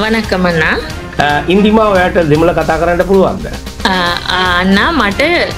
වනකම අන්නා ඉන්දිමාව යට දෙමළ කතා කරන්න පුළුවන්ද. අන්නා මට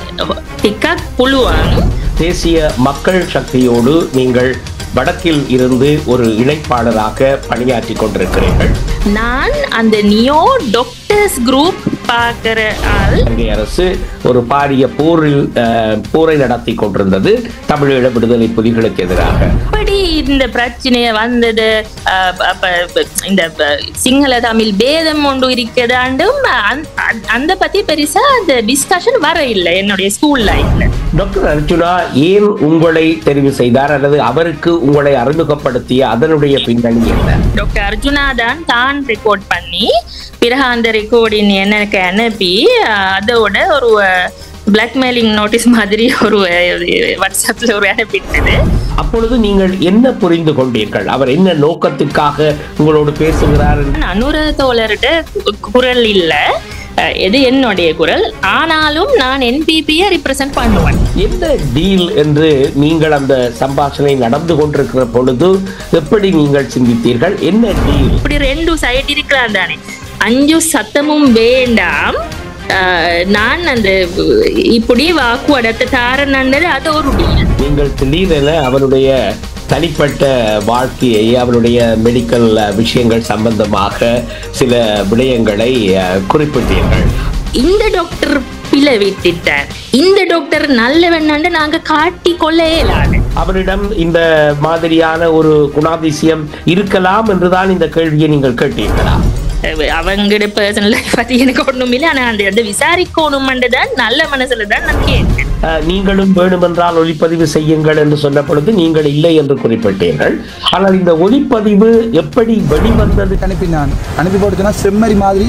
ටිකක් පුළුවන් தேசிய மக்கள் சக்தியோடு நீங்கள் வடக்கில் இருந்து ஒரு இணைப்பாளராக பணியாற்றிக் கொண்டிருக்கிறீர்கள் நான் அந்த நியோ டாக்டர்ஸ் குரூப் பார்க்கிற ஆள் இலங்கை அரசு ஒரு பாரிய போரில் அஹ், போரை நடத்தி கொண்டிருந்தது தமிழீழ விடுதலை புலிகளுக்கு எதிராக எப்படி இந்த பிரச்சனைய வந்தது அஹ், அப்ப இந்த ப- சிங்கள தமிழ் பேதம் ஒன்று இருக்கிறதாண்டும் அந்த- அந்த பத்தி பெருசா அந்த டிஸ்கஷன் வர இல்லை என்னுடைய ஸ்கூல் லைஃப்ல டாக்டர் அர்ஜுனா ஏன் உங்களை தெரிவு செய்தார் அல்லது அவருக்கு உங்களை அறிமுகப்படுத்திய அதனுடைய பின்னணி என்ன டாக்டர் அர்ஜுனா தான் தான் ரெக்கார்ட் பண்ணி பிறகு அந்த ரெக்கார்டின் எனக்கு அனுப்பி அஹ், அதோட ஒரு பிளாக்மெயிலிங் நோட்டீஸ் மாதிரி ஒரு அஹ், வாட்ஸ்அப்ல ஒரு அனுப்பிட்டது அப்பொழுது நீங்கள் என்ன புரிந்து கொண்டீர்கள் அவர் என்ன நோக்கத்துக்காக உங்களோடு பேசுகிறார் என்று அனுர தோழர்கிட்ட கு- குரல் இல்ல அஹ், இது என்னுடைய குரல் ஆனாலும் நான் என்பிபியை ரிப்ரசன்ட் பண்ணுவேன் என்ன டீல் என்று நீங்கள் அந்த சம்பாஷணை நடந்து கொண்டிருக்கிற பொழுது எப்படி நீங்கள் சிந்தித்தீர்கள் என்ன டீல் இப்படி ரெண்டு சைடு இருக்கலாம் தானே அஞ்சு சத்தமும் வேண்டாம் அஹ், நான் அந்த இப்படி வாக்கு அடத்த தாரனன்றது அது ஒரு டீல் நீங்கள் திடீரென அவருடைய தனிப்பட்ட வாழ்க்கையை அவருடைய மெடிக்கல் விஷயங்கள் சம்பந்தமாக சில விடயங்களை அஹ், குறிப்பிட்டீர்கள் இந்த டாக்டர் பிள்ளை விட்டுட்டார் இந்த டாக்டர் நல்லவண்ணாண்டு நாங்க காட்டி கொள்ள இயலாது அவரிடம் இந்த மாதிரியான ஒரு குணாதிசயம் இருக்கலாம் என்றுதான் இந்த கேள்வியை நீங்கள் கேட்டீர்களா அவங்களோட பர்சனல் லைஃப் பத்தி எனக்கு ஒண்ணும் இல்லை ஆனா அந்த அந்த விசாரிக்கணும்னு தான் நல்ல மனசுல தான் நான் கேட்டேன் அஹ், நீங்களும் வேண்டுமென்றால் ஒளிப்பதிவு செய்யுங்கள் என்று சொன்ன பொழுது நீங்கள் இல்லை என்று குறிப்பிட்டீர்கள் ஆனால் இந்த ஒளிப்பதிவு எப்படி வெளிவந்தது அனுப்பினான் அனுப்பி போட்டுச்சுன்னா செம்மறி மாதிரி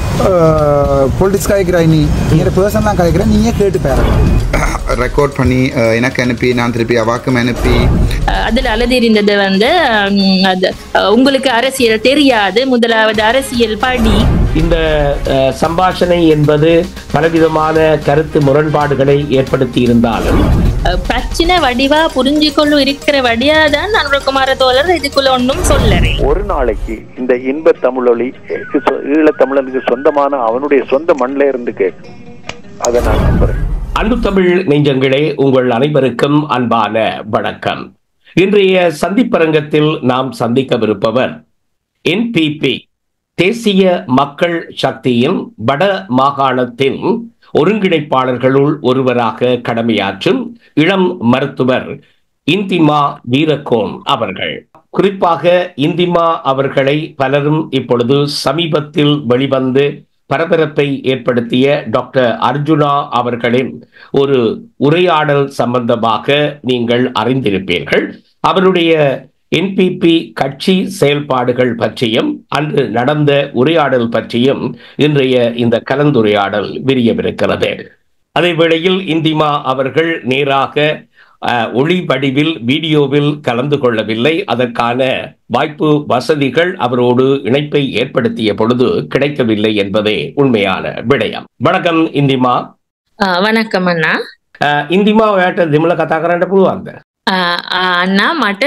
பொலிட்டிக்ஸ் கதைக்கிறாய் நீ நீங்க பர்சன் தான் கதைக்கிறேன் நீயே கேட்டு பாருங்க ரெக்கார்ட் பண்ணி அஹ், எனக்கு அனுப்பி நான் திருப்பி அவாக்கும் அனுப்பி அஹ் அதுல அழுதிருந்தது வந்து ஹம், அது அஹ் உங்களுக்கு அரசியல் தெரியாது முதலாவது அரசியல் படி இந்த அஹ், சம்பாஷணை என்பது பலவிதமான கருத்து முரண்பாடுகளை ஏற்படுத்தி இருந்தாலும் அஹ் பிரச்சனை வடிவா புரிஞ்சு கொள்ளும் இருக்கிற வடியா தான் அனுரகுமார தோழர் இதுக்குள்ள ஒன்றும் சொல்லறே ஒரு நாளைக்கு இந்த இன்ப தமிழொலி ஈழத் தமிழனுக்கு சொந்தமான அவனுடைய சொந்த மண்ணில இருந்து கேட்கும் அதை நான் நம்புறேன் அன்பு தமிழ் நெஞ்சங்களே உங்கள் அனைவருக்கும் அன்பான வணக்கம் இன்றைய சந்திப்பரங்கத்தில் நாம் சந்திக்கவிருப்பவர் என்பிபி தேசிய மக்கள் சக்தியின் வட மாகாணத்தின் ஒருங்கிணைப்பாளர்களுள் ஒருவராக கடமையாற்றும் இளம் மருத்துவர் இந்திமா வீரகோன் அவர்கள் குறிப்பாக இந்திமா அவர்களை பலரும் இப்பொழுது சமீபத்தில் வெளிவந்து பரபரப்பை ஏற்படுத்திய டாக்டர் அர்ஜுனா அவர்களின் ஒரு உரையாடல் சம்பந்தமாக நீங்கள் அறிந்திருப்பீர்கள் அவருடைய என்பிபி கட்சி செயல்பாடுகள் பற்றியும் அன்று நடந்த உரையாடல் பற்றியும் இன்றைய இந்த கலந்துரையாடல் விரியவிருக்கிறது அதே வேளையில் இந்திமா அவர்கள் நேராக அஹ், ஒளி வடிவில் வீடியோவில் கலந்து கொள்ளவில்லை அதற்கான வாய்ப்பு வசதிகள் அவரோடு இணைப்பை ஏற்படுத்திய பொழுது கிடைக்கவில்லை என்பதே உண்மையான விடயம் வணக்கம் இந்திமா அஹ் வணக்கம் அண்ணா அஹ், ඉන්දිමාව යට දෙමළ කතා කරන්න පුළුවන්ද අ- අන්න මට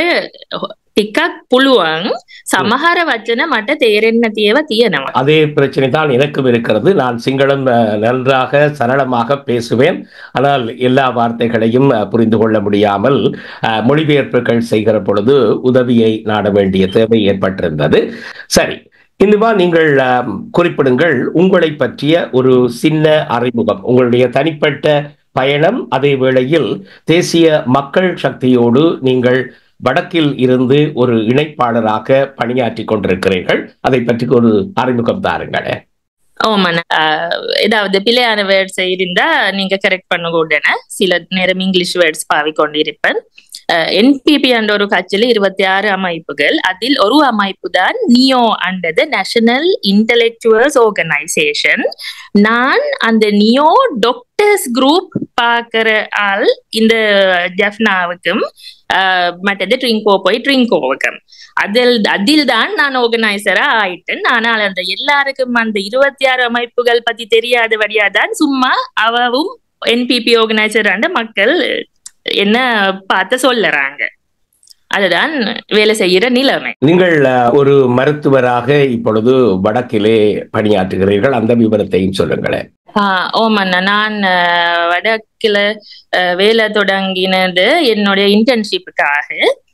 ටිකක් පුළුවන් සමහර වචන මට තේරෙන්න තියව තියෙනවා அதே பிரச்சனை தான் எனக்கும் இருக்கிறது நான் சிங்களம் அஹ், நன்றாக சரளமாக பேசுவேன் ஆனால் எல்லா வார்த்தைகளையும் அஹ், புரிந்து கொள்ள முடியாமல் அஹ், மொழிபெயர்ப்புகள் செய்கிற பொழுது உதவியை நாட வேண்டிய தேவை ஏற்பட்டிருந்தது சரி இந்துமா நீங்கள் அஹ், குறிப்பிடுங்கள் உங்களை பற்றிய ஒரு சின்ன அறிமுகம் உங்களுடைய தனிப்பட்ட பயணம் அதே வேளையில் தேசிய மக்கள் சக்தியோடு நீங்கள் வடக்கில் இருந்து ஒரு இணைப்பாளராக பணியாற்றி கொண்டிருக்கிறீர்கள் அதை பற்றி ஒரு அறிமுகம் தாருங்களே ஓமண்ணா அஹ் ஏதாவது பிழையான வேர்ட்ஸ் இருந்தா நீங்க கரெக்ட் பண்ணுங்க உடனே சில நேரம் இங்கிலீஷ் வேர்ட்ஸ் பாவிக்கொண்டிருப்பேன் என்பிபி என்ற ஒரு கட்சியில் இருபத்தி ஆறு அமைப்புகள் அதில் ஒரு அமைப்பு தான் நியோ அண்டது நேஷனல் இன்டலெக்சுவல்ஸ் ஆர்கனைசேஷன் நான் அந்த நியோ டாக்டர்ஸ் குரூப் பார்க்கிற ஆள் இந்த ஜெஃப்னாவுக்கும் அஹ், மற்றது ட்ரிங்கோ போய் ட்ரிங்கோவுக்கும் அதில் அதில் தான் நான் ஆர்கனைசரா ஆயிட்டேன் ஆனால் அந்த எல்லாருக்கும் அந்த இருபத்தி ஆறு அமைப்புகள் பத்தி தெரியாதபடியா தான் சும்மா அவவும் என்பிபி ஆர்கனைசர் மக்கள் என்ன பார்த்து சொல்லறாங்க அதுதான் வேலை செய்யற நிலைமை நீங்கள் அஹ், ஒரு மருத்துவராக இப்பொழுது வடக்கிலே பணியாற்றுகிறீர்கள் அந்த விவரத்தையும் சொல்லுங்களேன் ஆஹ் ஓமண்ணா நான் ஆஹ், வடக்குல ஆஹ், வேலை தொடங்கினது என்னுடைய இன்டர்ன்ஷிப்புக்காக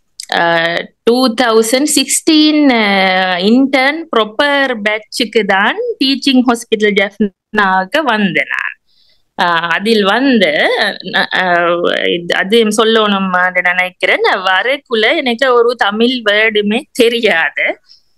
two thousand sixteen intern proper பேட்சுக்கு தான் டீச்சிங் ஹாஸ்பிட்டல் ஜெஃப்னாக வந்தேன் நான் ஆஹ், அதில் வந்து அஹ், ஆஹ், இது- அது சொல்லணும் நினைக்கிறேன் நான் வரக்குள்ள எனக்கு ஒரு தமிழ் வேர்டுமே தெரியாது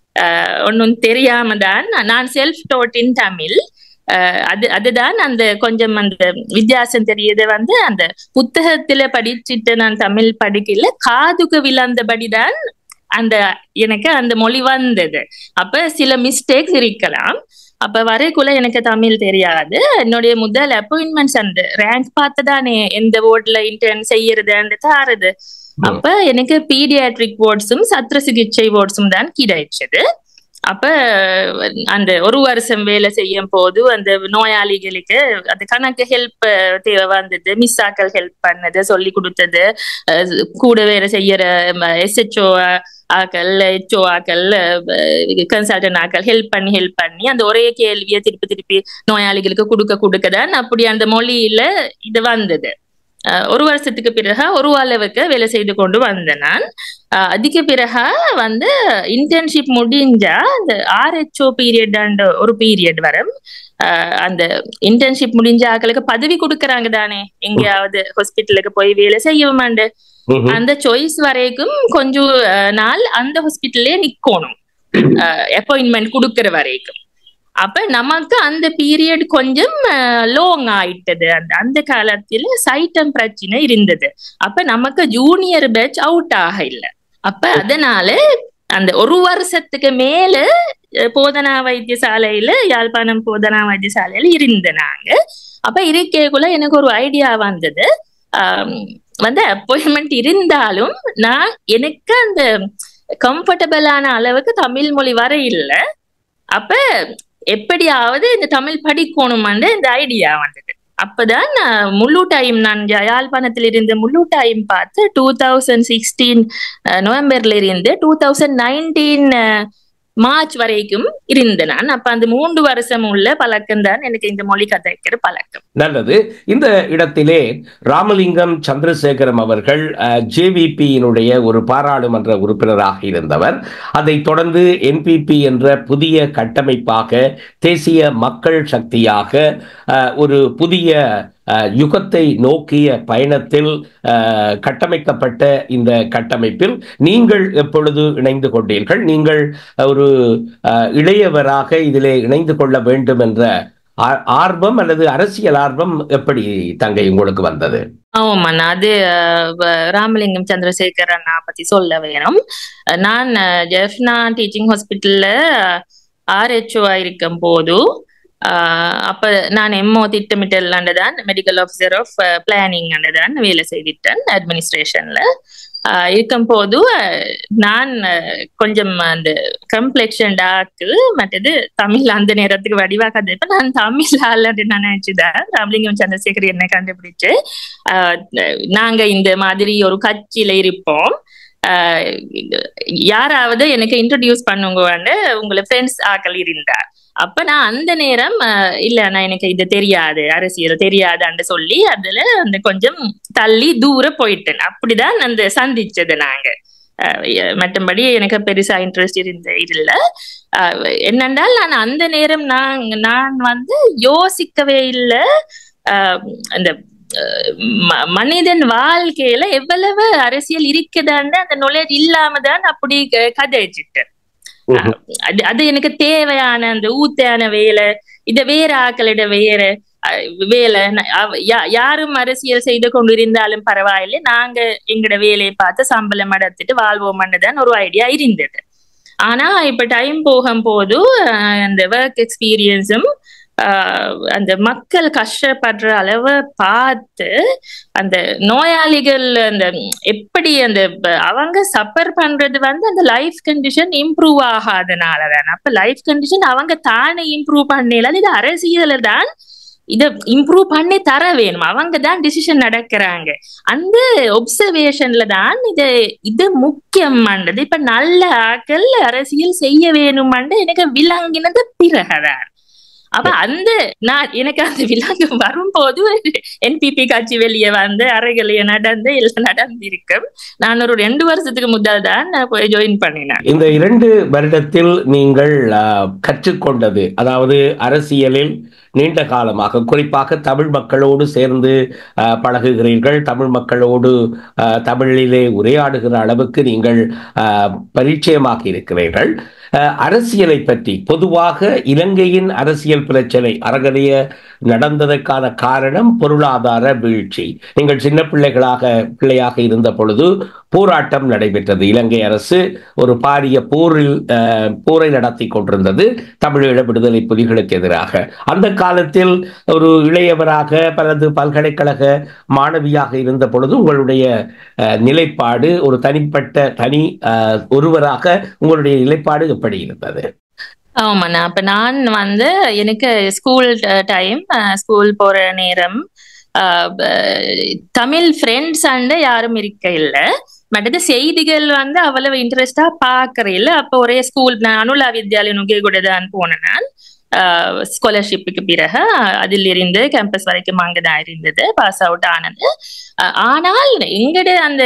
ஒன்றும் தெரியாம தான் நான் செல்ஃப் டோட் இன் தமிழ் அஹ் அது அதுதான் அந்த கொஞ்சம் அந்த வித்தியாசம் தெரியுது வந்து அந்த புத்தகத்துல படிச்சுட்டு நான் தமிழ் படிக்கல காதுக்கு விழந்தபடிதான் அந்த எனக்கு அந்த மொழி வந்தது அப்ப சில மிஸ்டேக்ஸ் இருக்கலாம் அப்ப வரைக்குள்ள எனக்கு தமிழ் தெரியாது என்னுடைய முதல் அப்பாயின்மெண்ட்ஸ் அந்த ரேங்க் பார்த்து தானே எந்த வார்டுல இன்டர்ன் செய்யறது தாருது அப்ப எனக்கு பீடியாட்ரிக் வார்ட்ஸும் சத்திர சிகிச்சை வார்ட்ஸும் தான் கிடைச்சது அப்ப அந்த ஒரு வருஷம் வேலை செய்யும் போது அந்த நோயாளிகளுக்கு அந்த கணக்கு ஹெல்ப் தேவை வந்தது மிஸ் ஆக்கள் ஹெல்ப் பண்ணது சொல்லி கொடுத்தது அஹ் கூட வேற செய்யற எஸ்ஹெச்ஓ ஆக்கள் ஹெச்ஓ ஆக்கள் கன்சல்டன் ஆக்கள் ஹெல்ப் பண்ணி ஹெல்ப் பண்ணி அந்த ஒரே கேள்வியை திருப்பி திருப்பி நோயாளிகளுக்கு கொடுக்க கொடுக்க தான் அப்படி அந்த மொழியில இது வந்தது அஹ் ஒரு வருஷத்துக்கு பிறகு ஒரு அளவுக்கு வேலை செய்து கொண்டு வந்தேன் நான் அஹ் அதுக்கு பிறகு வந்து இன்டர்ன்ஷிப் முடிஞ்சா அந்த ஆர்ஹெச்ஓ பீரியட் அண்ட் ஒரு பீரியட் வரும் அஹ் அந்த இன்டர்ன்ஷிப் முடிஞ்ச ஆக்களுக்கு பதவி கொடுக்கறாங்க தானே எங்கேயாவது ஹாஸ்பிட்டலுக்கு போய் வேலை செய்யமாண்டு ம்ஹும். அந்த சாய்ஸ் வரைக்கும் கொஞ்சம் அஹ், நாள் அந்த ஹாஸ்பிட்டல்லே நிக்கணும் அப்பாயின்மெண்ட் கொடுக்கற வரைக்கும் அப்ப நமக்கு அந்த பீரியட் கொஞ்சம் லோங் ஆயிட்டது அந்த அந்த காலத்துல சைட்டம் பிரச்சனை இருந்தது அப்ப நமக்கு ஜூனியர் பேட்ச் அவுட் ஆக இல்ல அப்ப அதனால அந்த ஒரு வருஷத்துக்கு மேல அஹ், போதனா வைத்தியசாலையில யாழ்ப்பாணம் போதனா வைத்தியசாலையில இருந்த நாங்க அப்ப இருக்கைக்குள்ள எனக்கு ஒரு ஐடியா வந்தது ஆம், வந்து அப்பாயின்மெண்ட் இருந்தாலும் நான் எனக்கு அந்த கம்ஃபர்டபுளான அளவுக்கு தமிழ் மொழி வர இல்ல அப்ப எப்படியாவது இந்த தமிழ் படிக்கணுமான்னு இந்த ஐடியா வந்தது அப்பதான் நான் முழு டைம் நான் யா- யாழ்ப்பாணத்தில் இருந்து முழு டைம் பார்த்து டூ தௌசண்ட் சிக்ஸ்டீன் நவம்பர்ல இருந்து டூ தௌசண்ட் நைன்டீன் மார்ச் வரைக்கும் இருந்தேன் நான் அப்ப அந்த மூன்று வருஷம் உள்ள பழக்கம் தான் எனக்கு இந்த மொழி கதைக்கிற பழக்கம் நல்லது இந்த இடத்திலே ராமலிங்கம் சந்திரசேகரம் அவர்கள் ஜேவிபியினுடைய ஒரு பாராளுமன்ற உறுப்பினராக இருந்தவர் அதைத் தொடர்ந்து என்பிபி என்ற புதிய கட்டமைப்பாக தேசிய மக்கள் சக்தியாக அஹ், ஒரு புதிய அஹ், யுகத்தை நோக்கிய பயணத்தில் அஹ், கட்டமைக்கப்பட்ட இந்த கட்டமைப்பில் நீங்கள் எப்பொழுது இணைந்து கொண்டீர்கள் நீங்கள் ஒரு அஹ், இளையவராக இதிலே இணைந்து கொள்ள வேண்டும் என்ற ஆ- ஆர்வம் அல்லது அரசியல் ஆர்வம் எப்படி தங்கை உங்களுக்கு வந்தது ஆமாம் அது அஹ், வ- ராமலிங்கம் சந்திரசேகர் அண்ணா பத்தி சொல்ல வேணும் அஹ், நான் அஹ், ஜெஃப்னா டீச்சிங் ஹாஸ்பிட்டல்ல ஆர்ஹெச்ஓ இருக்கும் போது அஹ், அப்ப நான் எம்ஓ திட்டமிட்டல் தான் மெடிக்கல் ஆஃபீஸர் ஆஃப் பிளானிங் தான் வேலை செய்திட்டேன் அட்மினிஸ்ட்ரேஷன்ல இருக்கும் போது அஹ், நான் அஹ், கொஞ்சம் அந்த கம்ப்ளெக்ஷன் டாக்கு மற்றது தமிழ் அந்த நேரத்துக்கு வடிவா கதைப்ப நான் தமிழ் ஆள்னு நான் நினைச்சுதான் ராமலிங்கம் சந்திரசேகர் என்ன கண்டுபிடிச்சு ஆஹ் நாங்க இந்த மாதிரி ஒரு கட்சியில இருப்போம் ஆஹ் யாராவது எனக்கு இன்ட்ரடியூஸ் பண்ணுங்கன்னு உங்களை ஃப்ரெண்ட்ஸ் ஆக்கள் இருந்தார் அப்ப நான் அந்த நேரம் ஆஹ் இல்ல நான் எனக்கு இது தெரியாது அரசியல் தெரியாதுன்னு சொல்லி அதுல அந்த கொஞ்சம் தள்ளி தூர போயிட்டேன் அப்படிதான் அந்த சந்திச்சது நாங்க ஆஹ் எ- மற்றபடி எனக்கு பெருசா இன்ட்ரெஸ்ட் இருந்த இல்ல ஆஹ் என்னென்றால் நான் அந்த நேரம் நான் நான் வந்து யோசிக்கவே இல்லை அந்த அஹ் ம- மனிதன் வாழ்க்கையில எவ்வளவு அரசியல் இருக்குதான்னு அந்த knowledge இல்லாம தான் அப்படி க- கதைச்சிட்டேன் ம்ஹும். அது அது எனக்கு தேவையான அந்த ஊத்தையான வேலை இத வேற ஆக்களிட வேற அஹ், வேலை ந- அவ- யா- யாரும் அரசியல் செய்து கொண்டிருந்தாலும் பரவாயில்லை நாங்க எங்கட வேலையை பார்த்து சம்பளம் அடைத்துட்டு வாழ்வோம்னு தான் ஒரு ஐடியா இருந்தது ஆனா இப்ப டைம் போகும் போது அஹ், அந்த ஒர்க் எக்ஸ்பீரியன்ஸும் அந்த மக்கள் கஷ்டப்படுற அளவை பார்த்து அந்த நோயாளிகள் அந்த எப்படி அந்த ப- அவங்க சஃபர் பண்றது வந்து அந்த லைஃப் கண்டிஷன் இம்ப்ரூவ் ஆகாதனால தான் அப்ப லைஃப் கண்டிஷன் அவங்க தானே இம்ப்ரூவ் பண்ணல இது அரசியல தான் இத இம்ப்ரூவ் பண்ணி தர வேணும் அவங்க தான் டிசிஷன் நடக்கிறாங்க அந்த ஒப்சர்வேஷன்ல தான் இது இது முக்கியமானது இப்ப நல்ல ஆக்கள் அரசியல் செய்ய வேணுமான்னு எனக்கு விளங்கினது பிறகுதான் அப்ப அந்த நான் எனக்கு அந்த விலங்கு வரும்போது என்பிபி கட்சி வெளியே வந்து அறைகளைய நடந்து எல்லாம் நடந்திருக்கும் நான் ஒரு ரெண்டு வருஷத்துக்கு முதல் தான் நான் போய் ஜாயின் பண்ணினேன் இந்த இரண்டு வருடத்தில் நீங்கள் அஹ், கற்றுக்கொண்டது அதாவது அரசியலில் நீண்ட காலமாக குறிப்பாக தமிழ் மக்களோடு சேர்ந்து அஹ், பழகுகிறீர்கள் தமிழ் மக்களோடு அஹ், தமிழிலே உரையாடுகிற அளவுக்கு நீங்கள் அஹ், பரிச்சயமாக இருக்கிறீர்கள் அஹ், அரசியலை பற்றி பொதுவாக இலங்கையின் அரசியல் பிரச்சனை அறகலைய நடந்ததற்கான காரணம் பொருளாதார வீழ்ச்சி நீங்கள் சின்ன பிள்ளைகளாக பிள்ளையாக இருந்த பொழுது போராட்டம் நடைபெற்றது இலங்கை அரசு ஒரு பாரிய போரில் அஹ், போரை நடத்தி கொண்டிருந்தது தமிழீழ விடுதலை புலிகளுக்கு எதிராக அந்த காலத்தில் ஒரு இளையவராக பலது பல்கலைக்கழக மாணவியாக இருந்த பொழுது உங்களுடைய அஹ், நிலைப்பாடு ஒரு தனிப்பட்ட தனி அஹ், ஒருவராக உங்களுடைய நிலைப்பாடு எப்படி இருந்தது ஆமாண்ணா அப்ப நான் வந்து எனக்கு ஸ்கூல் டைம் ஸ்கூல் போற நேரம் அஹ், ப- தமிழ் ஃப்ரெண்ட்ஸ் அண்ட் யாரும் இருக்க இல்ல மற்றது செய்திகள் வந்து அவ்வளவு இன்ட்ரெஸ்டா பாக்குற இல்ல அப்ப ஒரே ஸ்கூல் நான் அனுலா வித்யாலயம் நுகே கூட தான் போனேன் நான் ஸ்காலர்ஷிப்புக்கு பிறகு அதில் இருந்து கேம்பஸ் வரைக்கும் அங்கதான் இருந்தது பாஸ் அவுட் ஆனது அஹ், ஆனால் எங்கட அந்த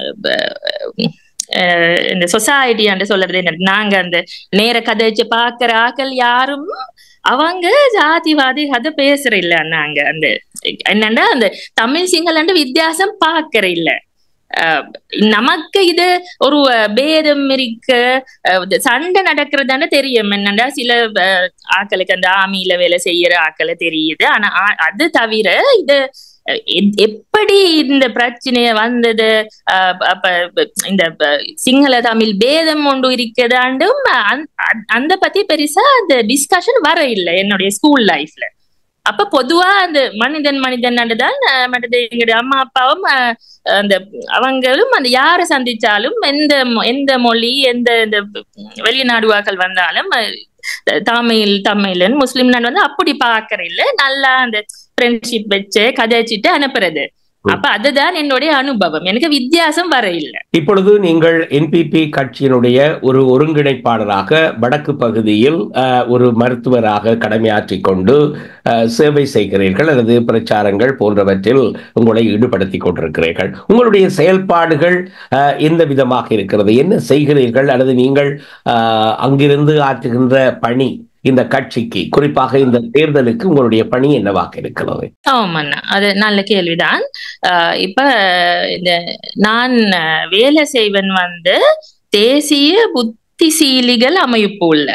அஹ், அஹ், இந்த சொசைட்டி என்று சொல்றது என்ன நாங்க அந்த நேர கதைச்சு பாக்குற ஆக்கள் யாரும் அவங்க ஜாதிவாதி கதை பேசுற இல்ல நாங்க அந்த என்னன்னா அந்த தமிழ் சிங்கள வித்தியாசம் பாக்குற இல்ல அஹ் நமக்கு இது ஒரு அஹ், பேதம் இருக்க அஹ், இது சண்டை நடக்கிறதானே தெரியும் என்னண்டா சில அஹ், ஆக்களுக்கு அந்த ஆமியில வேலை செய்யற ஆக்களை தெரியுது ஆனா ஆ- அது தவிர இது அஹ், எப்- எப்படி இந்த பிரச்சனைய வந்தது அஹ், அப்ப ப- இந்த ப- சிங்கள தமிழ் பேதம் ஒன்று இருக்கதாண்டும் அந்த- அந்த- அந்த பத்தி பெருசா அந்த டிஸ்கஷன் வர இல்லை என்னுடைய ஸ்கூல் லைஃப்ல அப்ப பொதுவா அந்த மனிதன் மனிதன் தான் அஹ், மற்றது எங்களுடைய அம்மா அப்பாவும் அஹ், அந்த அவங்களும் அந்த யாரை சந்திச்சாலும் எந்த மொ- எந்த மொழி எந்த இந்த வெளிநாடுவாக்கள் வந்தாலும் அஹ், தமிழ் தமிழன் முஸ்லிம் வந்து அப்படி பாக்குற இல்ல நல்லா அந்த ஃப்ரெண்ட்ஷிப் வச்சு கதைச்சிட்டு அனுப்புறது அப்ப அதுதான் என்னுடைய அனுபவம் எனக்கு வித்தியாசம் வர இல்ல இப்பொழுது நீங்கள் என்பிபி கட்சியினுடைய ஒரு ஒருங்கிணைப்பாளராக வடக்கு பகுதியில் அஹ், ஒரு மருத்துவராக கடமையாற்றிக் கொண்டு அஹ், சேவை செய்கிறீர்கள் அல்லது பிரச்சாரங்கள் போன்றவற்றில் உங்களை ஈடுபடுத்திக் கொண்டிருக்கிறீர்கள் உங்களுடைய செயல்பாடுகள் அஹ், எந்த விதமாக இருக்கிறது என்ன செய்கிறீர்கள் அல்லது நீங்கள் அஹ், அங்கிருந்து ஆற்றுகின்ற பணி இந்த கட்சிக்கு குறிப்பாக இந்த தேர்தலுக்கு உங்களுடைய பணி என்னவாக இருக்கிறது ஆமாண்ணா அது நல்ல கேள்விதான் ஆஹ் இப்ப இந்த நான் அஹ், வேலை செய்வன் வந்து தேசிய புத்திசீலிகள் அமைப்பு உள்ள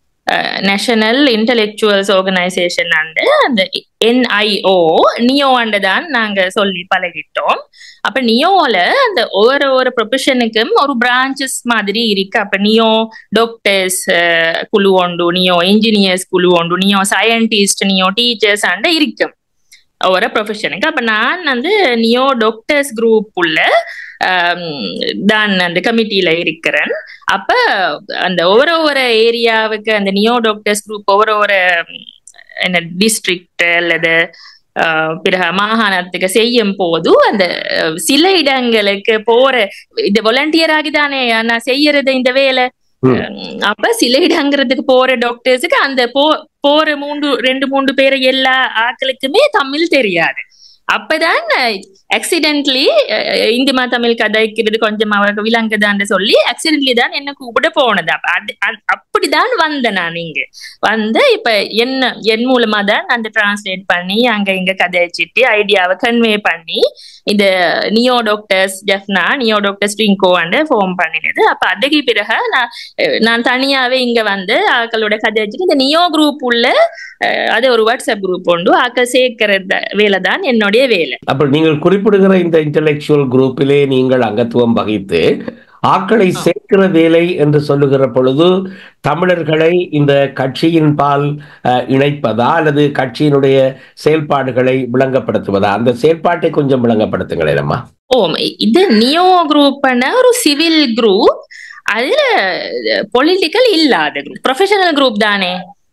நேஷனல் இன்டலெக்சுவல்ஸ் ஆர்கனைசேஷன் அண்டு அந்த என்ஐஓ நியோ தான் நாங்க சொல்லி பழகிட்டோம் அப்ப நியோல அந்த ஒவ்வொரு ஒரு ப்ரொஃபஷனுக்கும் ஒரு பிரான்ச்சஸ் மாதிரி இருக்கு அப்ப நியோ டாக்டர்ஸ் குழு உண்டு நியோ இன்ஜினியர்ஸ் குழு உண்டு NIO scientist NIO teachers and இருக்கும் ஒவ்வொரு ப்ரொஃபஷனுக்கு அப்ப நான் வந்து நியோ டாக்டர்ஸ் குரூப் உள்ள ஆம், தான் அந்த கமிட்டியில இருக்கிறேன் அப்ப அந்த ஒவ்வொரு ஒரு ஏரியாவுக்கு அந்த நியோ டாக்டர்ஸ் குரூப் ஒவ்வொரு ஒரு ம், என்ன டிஸ்ட்ரிக்ட் அல்லது ஆஹ், பிறகு மாகாணத்துக்கு செய்யும் போது அந்த அஹ், சில இடங்களுக்கு போற இது வாலண்டியர் ஆகிதானே நான் செய்யறது இந்த வேலை ம். உம், அப்ப சில இடங்கிறதுக்கு போற டாக்டர்ஸுக்கு அந்த போ போற மூன்று ரெண்டு மூன்று பேர் எல்லா ஆட்களுக்குமே தமிழ் தெரியாது அப்பதான் ஆக்சிடென்ட்லி இந்திமா தமிழ் கதைக்கிறது கொஞ்சம் அவருக்கு விளங்குதான்னு சொல்லி ஆக்சிடென்ட்லி தான் என்ன கூப்பிட போனது அப்ப அது அ- அப்படிதான் வந்தேன் நான் இங்க வந்து இப்ப என்ன என் மூலமா தான் அந்த டிரான்ஸ்லேட் பண்ணி அங்க இங்க கதைச்சிட்டு ஐடியாவை கன்வே பண்ணி இது நியோ டாக்டர்ஸ் ஜெஃப்னா நியோ டாக்டர்ஸ் ட்ரிங்கோ வந்து ஃபார்ம் பண்ணினது அப்ப அதுக்கு பிறகு நான் அஹ், நான் தனியாவே இங்க வந்து ஆக்களோட கதை வச்சுட்டு இந்த நியோ குரூப் உள்ள அஹ், அது ஒரு வாட்ஸ்அப் குரூப் உண்டு ஆக்கள் சேர்க்கிற வேலை தான் என்னுடைய வேலை அப்ப நீங்கள் குறிப்பிடுகிற இந்த இன்டெலெக்சுவல் குரூப்பிலே நீங்கள் அங்கத்துவம் வகித்து ஆட்களை சேர்க்கிற வேலை என்று சொல்லுகிற பொழுது தமிழர்களை இந்த கட்சியின் பால் அஹ், இணைப்பதா அல்லது கட்சியினுடைய செயல்பாடுகளை விளங்கப்படுத்துவதா அந்த செயல்பாட்டை கொஞ்சம் விளங்கப்படுத்துங்களேன் அம்மா ஓ இது நியோ குரூப்னா ஒரு சிவில் குரூப் அதுல பொலிட்டிக்கல் இல்லாத குரூப் ப்ரொஃபஷனல் குரூப் தானே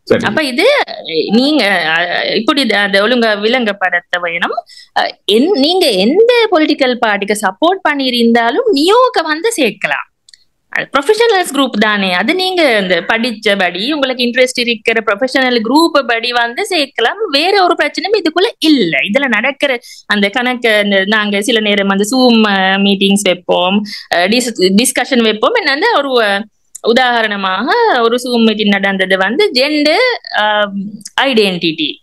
சரி அப்ப இது நீங்க அஹ், இப்படி த- அந்த ஒழுங்க விளங்கப்படுத்த வேணும் அஹ், என்- நீங்க எந்த பொலிட்டிக்கல் பார்ட்டிக்கு சப்போர்ட் பண்ணியிருந்தாலும் நியோக வந்து சேர்க்கலாம் ப்ரொஃபஷனல்ஸ் குரூப் தானே அது நீங்க இந்த படிச்சபடி உங்களுக்கு இன்ட்ரெஸ்ட் இருக்கிற ப்ரொஃபஷனல் குரூப் படி வந்து சேர்க்கலாம் வேற ஒரு பிரச்சனையும் இதுக்குள்ள இல்ல இதுல நடக்கிற அந்த கணக்கு அந்த நாங்க சில நேரம் வந்து சூம் மீட்டிங்ஸ் வைப்போம் டிஸ்கஷன் வைப்போம் என்னன்னா ஒரு அஹ், உதாரணமாக ஒரு சூம் மீட்டிங் நடந்தது வந்து ஜெண்டர் ஐடென்டிட்டி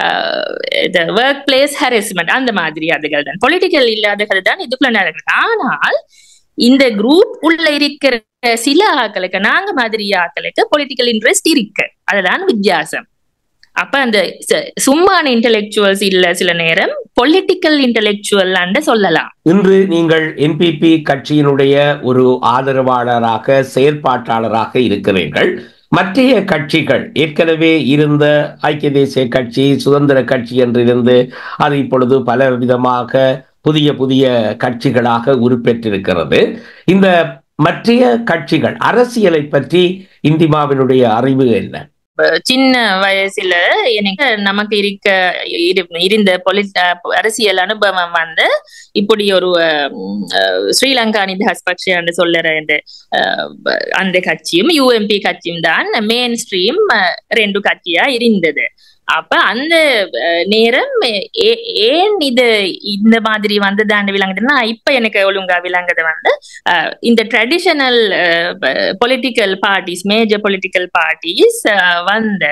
இந்த ஒர்க் பிளேஸ் ஹாரஸ்மெண்ட் அந்த மாதிரி அதுகள் தான் பொலிட்டிக்கல் இல்லாதகள் தான் இதுக்குள்ள நடக்குது ஆனால் இந்த குரூப் உள்ள இருக்கிற சில ஆக்களுக்கு நாங்க மாதிரி ஆக்களுக்கு பொலிட்டிக்கல் இன்ட்ரெஸ்ட் இருக்கு அதுதான் வித்தியாசம் அப்ப அந்த ச- சும்மான இன்டெலெக்சுவல்ஸ் இல்ல சில நேரம் பொலிட்டிக்கல் இன்டெலெக்சுவல் சொல்லலாம் இன்று நீங்கள் என்பிபி கட்சியினுடைய ஒரு ஆதரவாளராக செயற்பாட்டாளராக இருக்கிறீர்கள் மற்றைய கட்சிகள் ஏற்கனவே இருந்த ஐக்கிய தேசிய கட்சி சுதந்திர கட்சி என்று இருந்து அது இப்பொழுது பல விதமாக புதிய புதிய கட்சிகளாக உருப்பெற்றிருக்கிறது இந்த மற்றைய கட்சிகள் அரசியலை பற்றி இந்திமாவினுடைய அறிவு என்ன சின்ன வயசுல எனக்கு நமக்கு இருக்க இரு- இருந்த பொலி அரசியல் அனுபவம் வந்து இப்படி ஒரு உம், அஹ், ஸ்ரீலங்கா நிதாஸ் பக்ஷன்னு சொல்லுற இந்த அஹ், அந்த கட்சியும் யூஎம்பி கட்சியும் தான் மெயின் ஸ்ட்ரீம் ரெண்டு கட்சியா இருந்தது அப்ப அந்த அஹ், நேரம் ஏ- ஏன் இது இந்த மாதிரி வந்து தாண்டி விளங்குதுன்னா இப்ப எனக்கு ஒழுங்கா விளங்குது வந்து அஹ், இந்த traditional political parties major political parties வந்து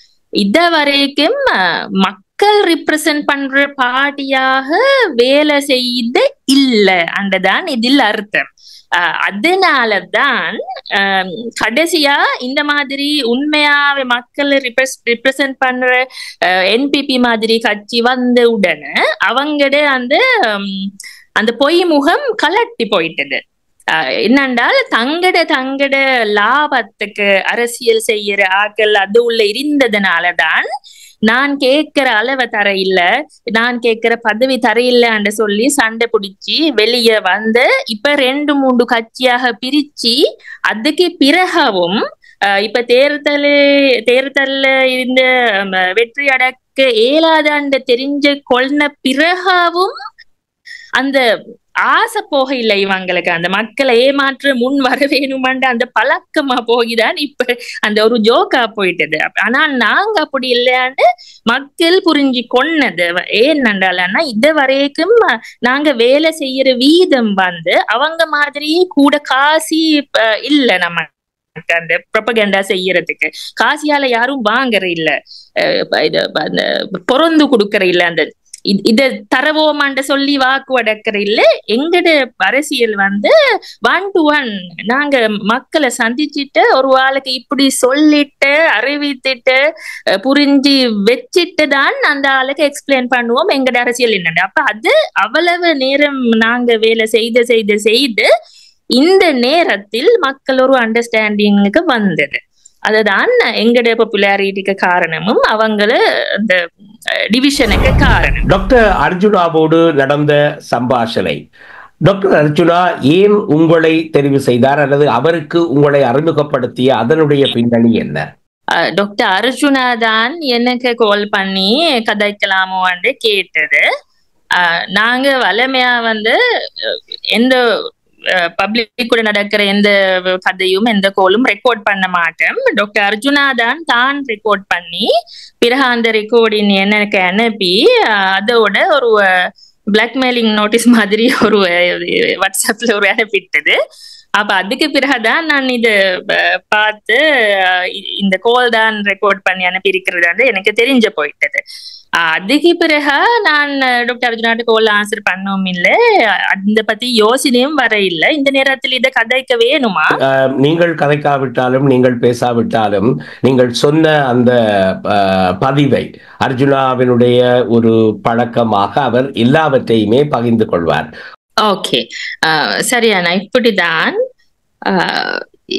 இத வரைக்கும் அஹ், மக்கள் ரிப்ரசன்ட் பண்ற பார்ட்டியாக வேலை செய்த இல்ல அண்டதான் இதில் அர்த்தம் அஹ், அதனாலதான் அஹ், கடைசியா இந்த மாதிரி உண்மையாவே மக்களை ரிப்ரசன்ட் பண்ற என்பிபி மாதிரி கட்சி வந்த உடனே அவங்கட அந்த ஹம், அந்த பொய் முகம் கலட்டி போயிட்டது அஹ் என்னென்றால் தங்கட தங்கட லாபத்துக்கு அரசியல் செய்யற ஆக்கள் அது உள்ள இருந்ததுனாலதான் நான் கேட்கிற அளவை தர இல்ல நான் கேட்கிற பதவி தர இல்லைன்னு சொல்லி சண்டை பிடிச்சி வெளியே வந்து இப்ப ரெண்டு மூன்று கட்சியாக பிரிச்சு அதுக்கு பிறகவும் அஹ் இப்ப தேர்தல் தேர்தல்ல இருந்த ம, வெற்றி அடக்க இயலாதாண்டு தெரிஞ்ச கொள்ன பிறகவும் அந்த ஆசை போக இல்லை இவங்களுக்கு அந்த மக்களை ஏமாற்ற முன் வர வேணுமாண்ட அந்த பழக்கமா போகிதான் இப்ப அந்த ஒரு ஜோக்கா போயிட்டது அப்ப- ஆனால் நாங்க அப்படி இல்லையாண்டு மக்கள் புரிஞ்சு கொன்னது ஏன்னண்டாலன்னா இது வரைக்கும் நாங்க வேலை செய்யற வீதம் வந்து அவங்க மாதிரி கூட காசி அஹ், இல்ல நம்ம அந்த ப்ரொபகண்டா செய்யறதுக்கு காசியால யாரும் வாங்குற இல்ல அஹ், இப்ப இது அந்த பொறந்து கொடுக்கற இல்ல அந்த இ- இத தரவோமாண்ட சொல்லி வாக்கு அடக்கிற இல்ல எங்கட அரசியல் வந்து ஒன் டு ஒன் நாங்க மக்களை சந்திச்சுட்டு ஒரு ஆளுக்கு இப்படி சொல்லிட்டு அறிவித்துட்டு அஹ், புரிஞ்சு வச்சுட்டு தான் அந்த ஆளுக்கு எக்ஸ்பிளைன் பண்ணுவோம் எங்கட அரசியல் என்னன்னு அப்ப அது அவ்வளவு நேரம் நாங்க வேலை செய்து செய்து செய்து இந்த நேரத்தில் மக்கள் ஒரு அண்டர்ஸ்டாண்டிங்க்கு வந்தது அதுதான் எங்கட பாப்புலாரிட்டிக்கு காரணமும் அவங்கள அந்த டிவிஷனுக்கு காரணம் டாக்டர் அர்ஜுனாவோடு நடந்த சம்பாஷணை டாக்டர் அர்ஜுனா ஏன் உங்களை தெரிவு செய்தார் அல்லது அவருக்கு உங்களை அறிமுகப்படுத்திய அதனுடைய பின்னணி என்ன அஹ் டாக்டர் அர்ஜுனா தான் எனக்கு கால் பண்ணி கதைக்கலாமோன்னு கேட்டது அஹ் நாங்க வளமையா வந்து அஹ், எந்த பப்ளிக் கூட நடக்கிற எந்த கதையும் எந்த கோலும் ரெக்கார்ட் பண்ண மாட்டேன் டாக்டர் அர்ஜுனா தான் தான் ரெக்கார்ட் பண்ணி பிறகு அந்த ரெக்கார்டிங் எனக்கு அனுப்பி அஹ், அதோட ஒரு பிளாக்மெயிலிங் நோட்டீஸ் மாதிரி ஒரு அஹ், வாட்ஸ்அப்ல ஒரு அனுப்பிட்டது அப்ப அதுக்கு பிறகுதான் நான் இது அஹ், பார்த்து அஹ், இ- இந்த கோல் தான் ரெக்கார்ட் பண்ணி அனுப்பி இருக்கிறது எனக்கு தெரிஞ்சு போயிட்டது அஹ், அதுக்கு பிறகு நான் அஹ், டாக்டர் அர்ஜுனாட்டு கோல் ஆன்சர் பண்ணவும் இல்லை அந்த பத்தி யோசனையும் வர இல்லை இந்த நேரத்தில் இதை கதைக்க வேணுமா அஹ், நீங்கள் கதைக்காவிட்டாலும் நீங்கள் பேசாவிட்டாலும் நீங்கள் சொன்ன அந்த அஹ், பதிவை அர்ஜுனாவினுடைய ஒரு பழக்கமாக அவர் எல்லாவற்றையுமே பகிர்ந்து கொள்வார் ஓகே சரியாண்ணா இப்படிதான் ஆஹ்,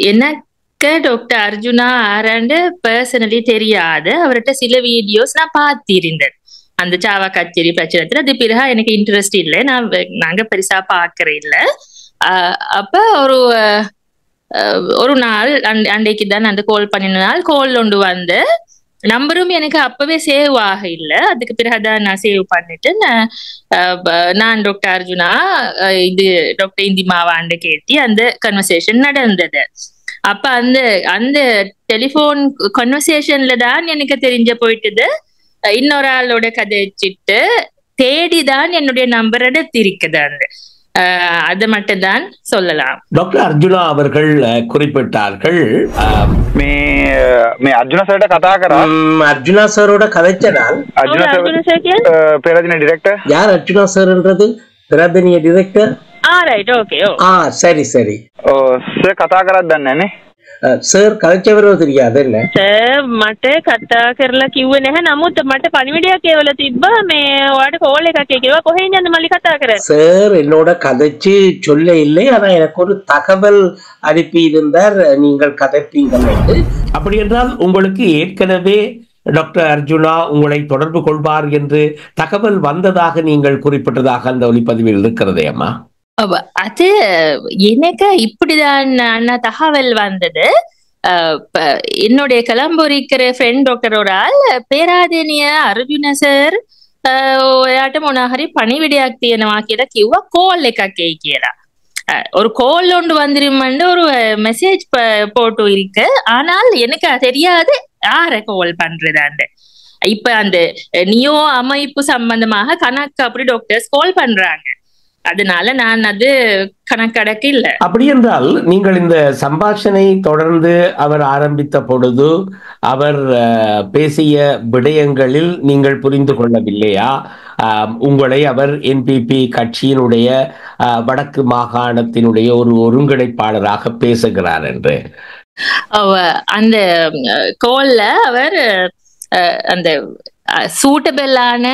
எனக்கு டாக்டர் அர்ஜுனா ஆராண்டு பர்சனலி தெரியாது அவர்கிட்ட சில வீடியோஸ் நான் பார்த்திருந்தேன் அந்த சாவா கச்சேரி பிரச்சனத்துல அது பிறகு எனக்கு இன்ட்ரெஸ்ட் இல்லை நான் வெ- நாங்க பெருசா பார்க்கற இல்ல ஆஹ், அப்ப ஒரு ஆஹ், ஒரு நாள் அன்- அன்றைக்கு தான் அந்த கால் பண்ணின நாள் கால் ஒன்று வந்து நம்பரும் எனக்கு அப்பவே சேவ் ஆக இல்ல அதுக்கு பிறகுதான் நான் சேவ் பண்ணிட்டு நான் அஹ், ப- நான் டாக்டர் அர்ஜுனா அஹ், இது டாக்டர் இந்திமாவாண்டு கேட்டி அந்த கன்வர்சேஷன் நடந்தது அப்ப அந்த அந்த டெலிபோன் கன்வர்சேஷன்ல தான் எனக்கு தெரிஞ்ச போயிட்டுது அஹ், இன்னொரு ஆளோட கதைச்சிட்டு தேடிதான் என்னுடைய நம்பர் எடுத்திருக்குது அந்த அஹ், அது மட்டும்தான் சொல்லலாம் டாக்டர் அர்ஜுனா அவர்கள் அஹ், குறிப்பிட்டார்கள் அஹ், මේ මේ අර්ජුන සරට කතා කරා ம், அர்ஜுனா சாரோட கதைச்ச நான் Arjuna Okay, sir Arjuna sir කියන්නේ? පෙරදින ඩිරෙක්ටර් யார் அர்ஜுனா சார்ன்றது பிரதனிய டிரெக்டர் ஆ ரைட் ஓகே ஓ ஆ சரி சரி සර් කතා කරත් දන්නනේ சார் கதைச்சவரோ தெரியாது என்ன සර් මට කතා කරලා කිව්වේ නැහැ නමුත් මට පණිවිඩයක් ඒවල තිබ්බා මේ ඔයාලට කෝල් එකක් කිව්වා කොහෙන් යන්න මල්ලි කතා කරන්නේ சார் என்னோட கதைச்சு சொல்ல இல்லை ஆனா எனக்கு ஒரு தகவல் அனுப்பி இருந்தார் நீங்கள் கதைப்பீங்கள் என்று அப்படி என்றால் உங்களுக்கு ஏற்கனவே டாக்டர் அர்ஜுனா உங்களை தொடர்பு கொள்வார் என்று தகவல் வந்ததாக நீங்கள் குறிப்பிட்டதாக அந்த ஒளிப்பதிவில் இருக்கிறதே அம்மா அவ அது எனக்கு இப்படிதான் அண்ணா தகவல் வந்தது அஹ் ப- என்னுடைய கலம்புரிக்கிற ஃப்ரெண்ட் டாக்டர் ஒரு ஆள் பேராதேனிய අර්ජුන සර් ඔයාට මොනහරි පණිවිඩයක් තියෙනවා කියලා කිව්වා කෝල් එකක් එයි කියලා அஹ் ஒரு கோல் ஒன்று வந்துருமண்டு ஒரு மெசேஜ் போட்டு இருக்கு ஆனால் எனக்கு அது தெரியாது யார கோல் பண்றதாண்டு இப்ப அந்த நியோ அமைப்பு சம்பந்தமாக கணக்கு அப்படி டாக்டர்ஸ் கால் பண்றாங்க அதனால நான் அது கணக்கடக்கு இல்ல அப்படி என்றால் நீங்கள் இந்த சம்பாஷணை தொடர்ந்து அவர் ஆரம்பித்த பொழுது அவர் அஹ், பேசிய விடயங்களில் நீங்கள் புரிந்து கொள்ளவில்லையா ஆம், உங்களை அவர் என்பிபி கட்சியினுடைய அஹ், வடக்கு மாகாணத்தினுடைய ஒரு ஒருங்கிணைப்பாளராக பேசுகிறார் என்று அவ அந்த கோல்ல அவர் அஹ், அந்த சூட்டபிளான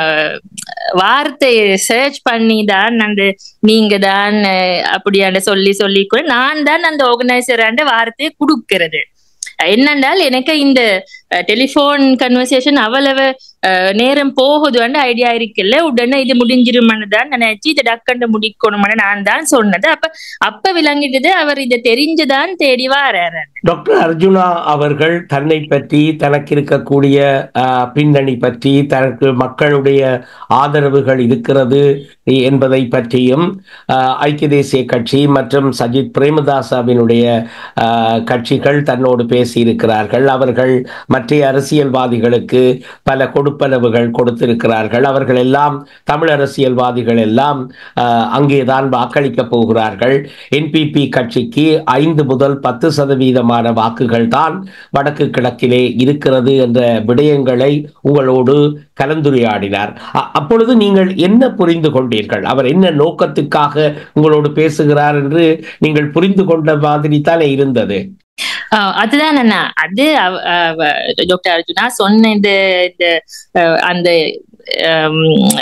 வார்த்தையை சர்ச் பண்ணி தான் அந்த நீங்க தான் அஹ், அப்படியாண்ட சொல்லி சொல்லி கூட நான் தான் அந்த ஆர்கனைசராண்ட வார்த்தையை கொடுக்கிறது என்னென்றால் எனக்கு இந்த டெலிஃபோன் கன்வர்சேஷன் அவ்வளவு அஹ், நேரம் போகுதுன்னு ஐடியா இருக்குல்ல உடனே இது முடிஞ்சிருமன்னு தான் நினைச்சு இதை டக்கண்டு முடிக்கணும்னு நான் தான் சொன்னது அப்ப அப்ப விளங்கிட்டது அவர் இதை தெரிஞ்சுதான் தேடி வாராரு டாக்டர் அர்ஜுனா அவர்கள் தன்னை பற்றி தனக்கு இருக்கக்கூடிய அஹ், பின்னணி பற்றி தனக்கு மக்களுடைய ஆதரவுகள் இருக்கிறது என்பதை பற்றியும் அஹ், ஐக்கிய தேசிய கட்சி மற்றும் சஜித் பிரேமதாசாவினுடைய அஹ், கட்சிகள் தன்னோடு பேசியிருக்கிறார்கள் அவர்கள் மற்ற அரசியல்வாதிகளுக்கு பல கொடுப்பனவுகள் கொடுத்திருக்கிறார்கள் அவர்கள் எல்லாம் தமிழ் அரசியல்வாதிகள் எல்லாம் அஹ், அங்கேதான் வாக்களிக்கப் போகிறார்கள் என்பிபி கட்சிக்கு ஐந்து முதல் பத்து சதவீதமான வாக்குகள் தான் வடக்கு கிழக்கிலே இருக்கிறது என்ற விடயங்களை உங்களோடு கலந்துரையாடினார் அ- அப்பொழுது நீங்கள் என்ன புரிந்து கொண்டீர்கள் அவர் என்ன நோக்கத்துக்காக உங்களோடு பேசுகிறார் என்று நீங்கள் புரிந்து கொண்ட மாதிரி தானே இருந்தது ஆஹ் அதுதான் அண்ணா அது அவ- அவ- டாக்டர் அர்ஜுனா சொன்ன இந்த இந்த, அஹ், அந்த ஹம்,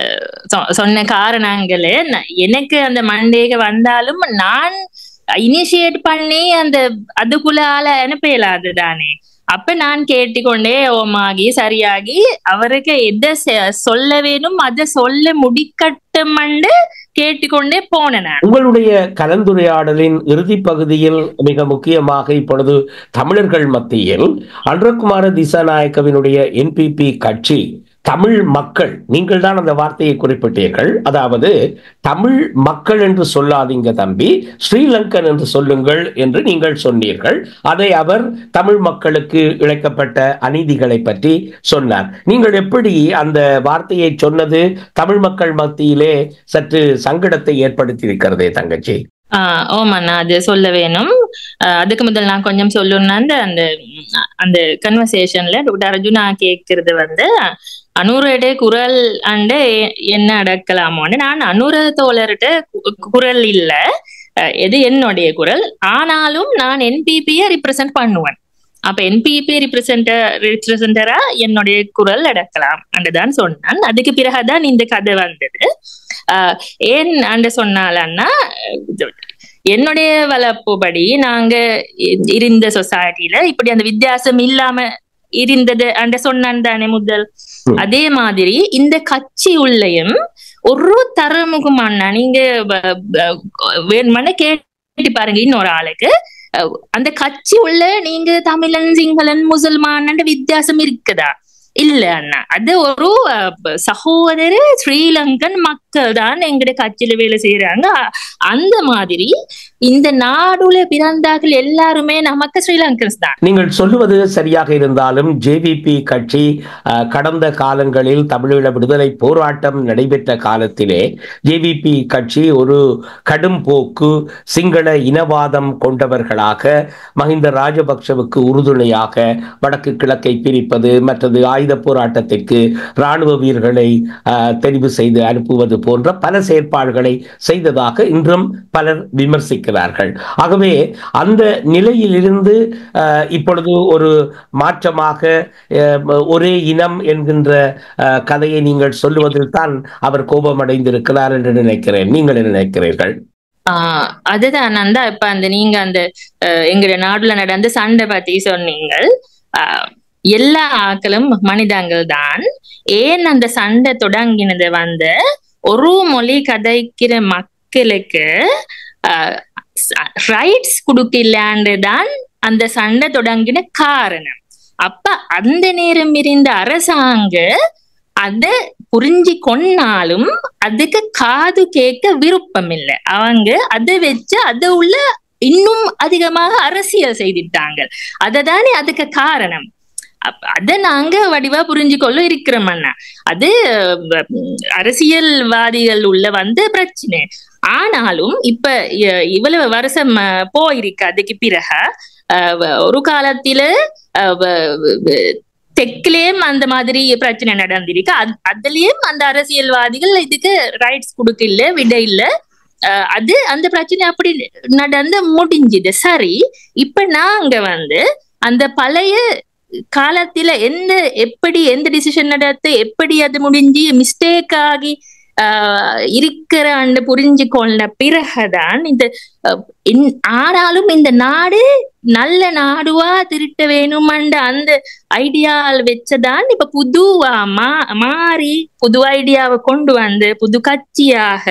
சொ- சொன்ன காரணங்களே ந- எனக்கு அந்த மண்டேக வந்தாலும் நான் இனிஷியேட் பண்ணி அந்த அதுக்குள்ள ஆள அனுப்பலாது தானே அப்ப நான் கேட்டுக்கொண்டே ஓமாகி சரியாகி அவருக்கு எதை செ- சொல்ல வேணும் அதை சொல்ல முடிக்கட்டுமண்டு கேட்டுக்கொண்டே போனேன் நான் உங்களுடைய கலந்துரையாடலின் இறுதி பகுதியில் மிக முக்கியமாக இப்பொழுது தமிழர்கள் மத்தியில் அன்றகுமார திசாநாயக்கவினுடைய என்பிபி கட்சி தமிழ் மக்கள் நீங்கள் தான் அந்த வார்த்தையை குறிப்பிட்டீர்கள் அதாவது தமிழ் மக்கள் என்று சொல்லாதீங்க தம்பி ஸ்ரீலங்கன் என்று சொல்லுங்கள் என்று நீங்கள் சொன்னீர்கள் அதை அவர் தமிழ் மக்களுக்கு இழைக்கப்பட்ட அநீதிகளை பற்றி சொன்னார் நீங்கள் எப்படி அந்த வார்த்தையை சொன்னது தமிழ் மக்கள் மத்தியிலே சற்று சங்கடத்தை ஏற்படுத்தியிருக்கிறதே தங்கச்சி ஆஹ் ஓமாண்ணா அது சொல்ல வேணும் ஆஹ் அதுக்கு முதல் நான் கொஞ்சம் சொல்லணும்னா அந்த அந்த அந்த கன்வர்சேஷன்ல டாக்டர் அர்ஜுனா கேட்கறது வந்து அனுரட குரல் அண்டு என்ன அடக்கலாமோன்னு நான் அனுர தோழர்கிட்ட கு- குரல் இல்ல அஹ் இது என்னுடைய குரல் ஆனாலும் நான் என்பிபியை ரிப்ரசென்ட் பண்ணுவேன் அப்ப என்பிபி ரிப்ரசென்ட ரிப்ரசென்டரா என்னுடைய குரல் அடக்கலாம் அண்டுதான் சொன்னான் அதுக்கு பிறகுதான் இந்த கதை வந்தது ஆஹ் ஏன் அண்டு சொன்னாலன்னா என்னுடைய வளர்ப்புபடி நாங்க இ- இருந்த சொசைட்டில இப்படி அந்த வித்தியாசம் இல்லாம இருந்தது அண்ட சொன்னான் தானே முதல் ம். அதே மாதிரி இந்த கட்சி உள்ளயும் ஒரு தரமுகமான நீங்க வ- வ- வேணுமான கேட்டு பாருங்க இன்னொரு ஆளுக்கு அஹ், அந்த கட்சி உள்ள நீங்க தமிழன் சிங்களன் முசல்மான் வித்தியாசம் இருக்குதா இல்ல அண்ணா அது ஒரு அஹ், ப- சகோதர ஸ்ரீலங்கன் மக்கள் தான் எங்கட கட்சியில வேலை செய்யறாங்க அ- அந்த மாதிரி இந்த நாடுல பிறந்தார்கள் எல்லாருமே நமக்கு ஸ்ரீலங்கன்ஸ் தான் நீங்கள் சொல்லுவது சரியாக இருந்தாலும் ஜேவிபி கட்சி அஹ், கடந்த காலங்களில் தமிழீழ விடுதலை போராட்டம் நடைபெற்ற காலத்திலே ஜேவிபி கட்சி ஒரு கடும் போக்கு சிங்கள இனவாதம் கொண்டவர்களாக மஹிந்த ராஜபக்சவுக்கு உறுதுணையாக வடக்கு கிழக்கை பிரிப்பது மற்றது ஆயுத போராட்டத்திற்கு இராணுவ வீரர்களை அஹ், தெரிவு செய்து அனுப்புவது போன்ற பல செயற்பாடுகளை செய்ததாக இன்றும் பலர் விமர்சிக்கிறார்கள் ஆகவே அந்த நிலையிலிருந்து அஹ், இப்பொழுது ஒரு மாற்றமாக அஹ், ஒரே இனம் என்கின்ற அஹ், கதையை நீங்கள் சொல்லுவதில் தான் அவர் கோபமடைந்திருக்கிறார் என்று நினைக்கிறேன் நீங்கள் என்ன நினைக்கிறீர்கள் ஆஹ் அதுதான் நந்தா இப்ப அந்த நீங்க அந்த அஹ், எங்கட நாடுல நடந்த சண்டை பத்தி சொன்னீங்க ஆஹ், எல்லா ஆக்களும் மனிதங்கள் தான் ஏன் அந்த சண்டை தொடங்கினது வந்து ஒரு மொழி கதைக்கிற மக்களுக்கு ரைட்ஸ் கொடுக்கலான்னு தான் அந்த சண்டை தொடங்கின காரணம் அப்ப அந்த நேரம் இருந்த அரசாங்க அத புரிஞ்சு கொண்டாலும் அதுக்கு காது கேட்க விருப்பம் இல்லை அவங்க அதை வச்சு அதை உள்ள இன்னும் அதிகமாக அரசியல் செய்துட்டாங்க அததானே அதுக்கு காரணம் அப்ப அத நாங்க வடிவா புரிஞ்சுக்கொள்ள இருக்கிறோம் அண்ணா அது அஹ், அரசியல்வாதிகள் உள்ள வந்து பிரச்சனை ஆனாலும் இப்ப இ- இவ்வளவு வருஷம் அஹ், போயிருக்கு அதுக்கு பிறகு அஹ், வ- ஒரு காலத்தில அஹ், வ- வ- தெற்குலயும் அந்த மாதிரி பிரச்சனை நடந்திருக்கு அது- அதுலயும் அந்த அரசியல்வாதிகள் இதுக்கு ரைட்ஸ் கொடுக்கல விட இல்ல அஹ் அது அந்த பிரச்சனை அப்படி நடந்து முடிஞ்சுது சரி இப்ப நாங்க வந்து அந்த பழைய காலத்துல எந்த எப்படி எந்த டிசிஷன் நடத்து எப்படி அது முடிஞ்சு மிஸ்டேக் ஆகி ஆஹ் இருக்கிறான்னு புரிஞ்சு கொண்ட பிறகுதான் இந்த அஹ், இன்- ஆனாலும் இந்த நாடு நல்ல நாடுவா திருட்ட வேணுமன்ற அந்த ஐடியால் வச்சதான் இப்ப புதுவா மா மாறி புது ஐடியாவை கொண்டு வந்து புது கட்சியாக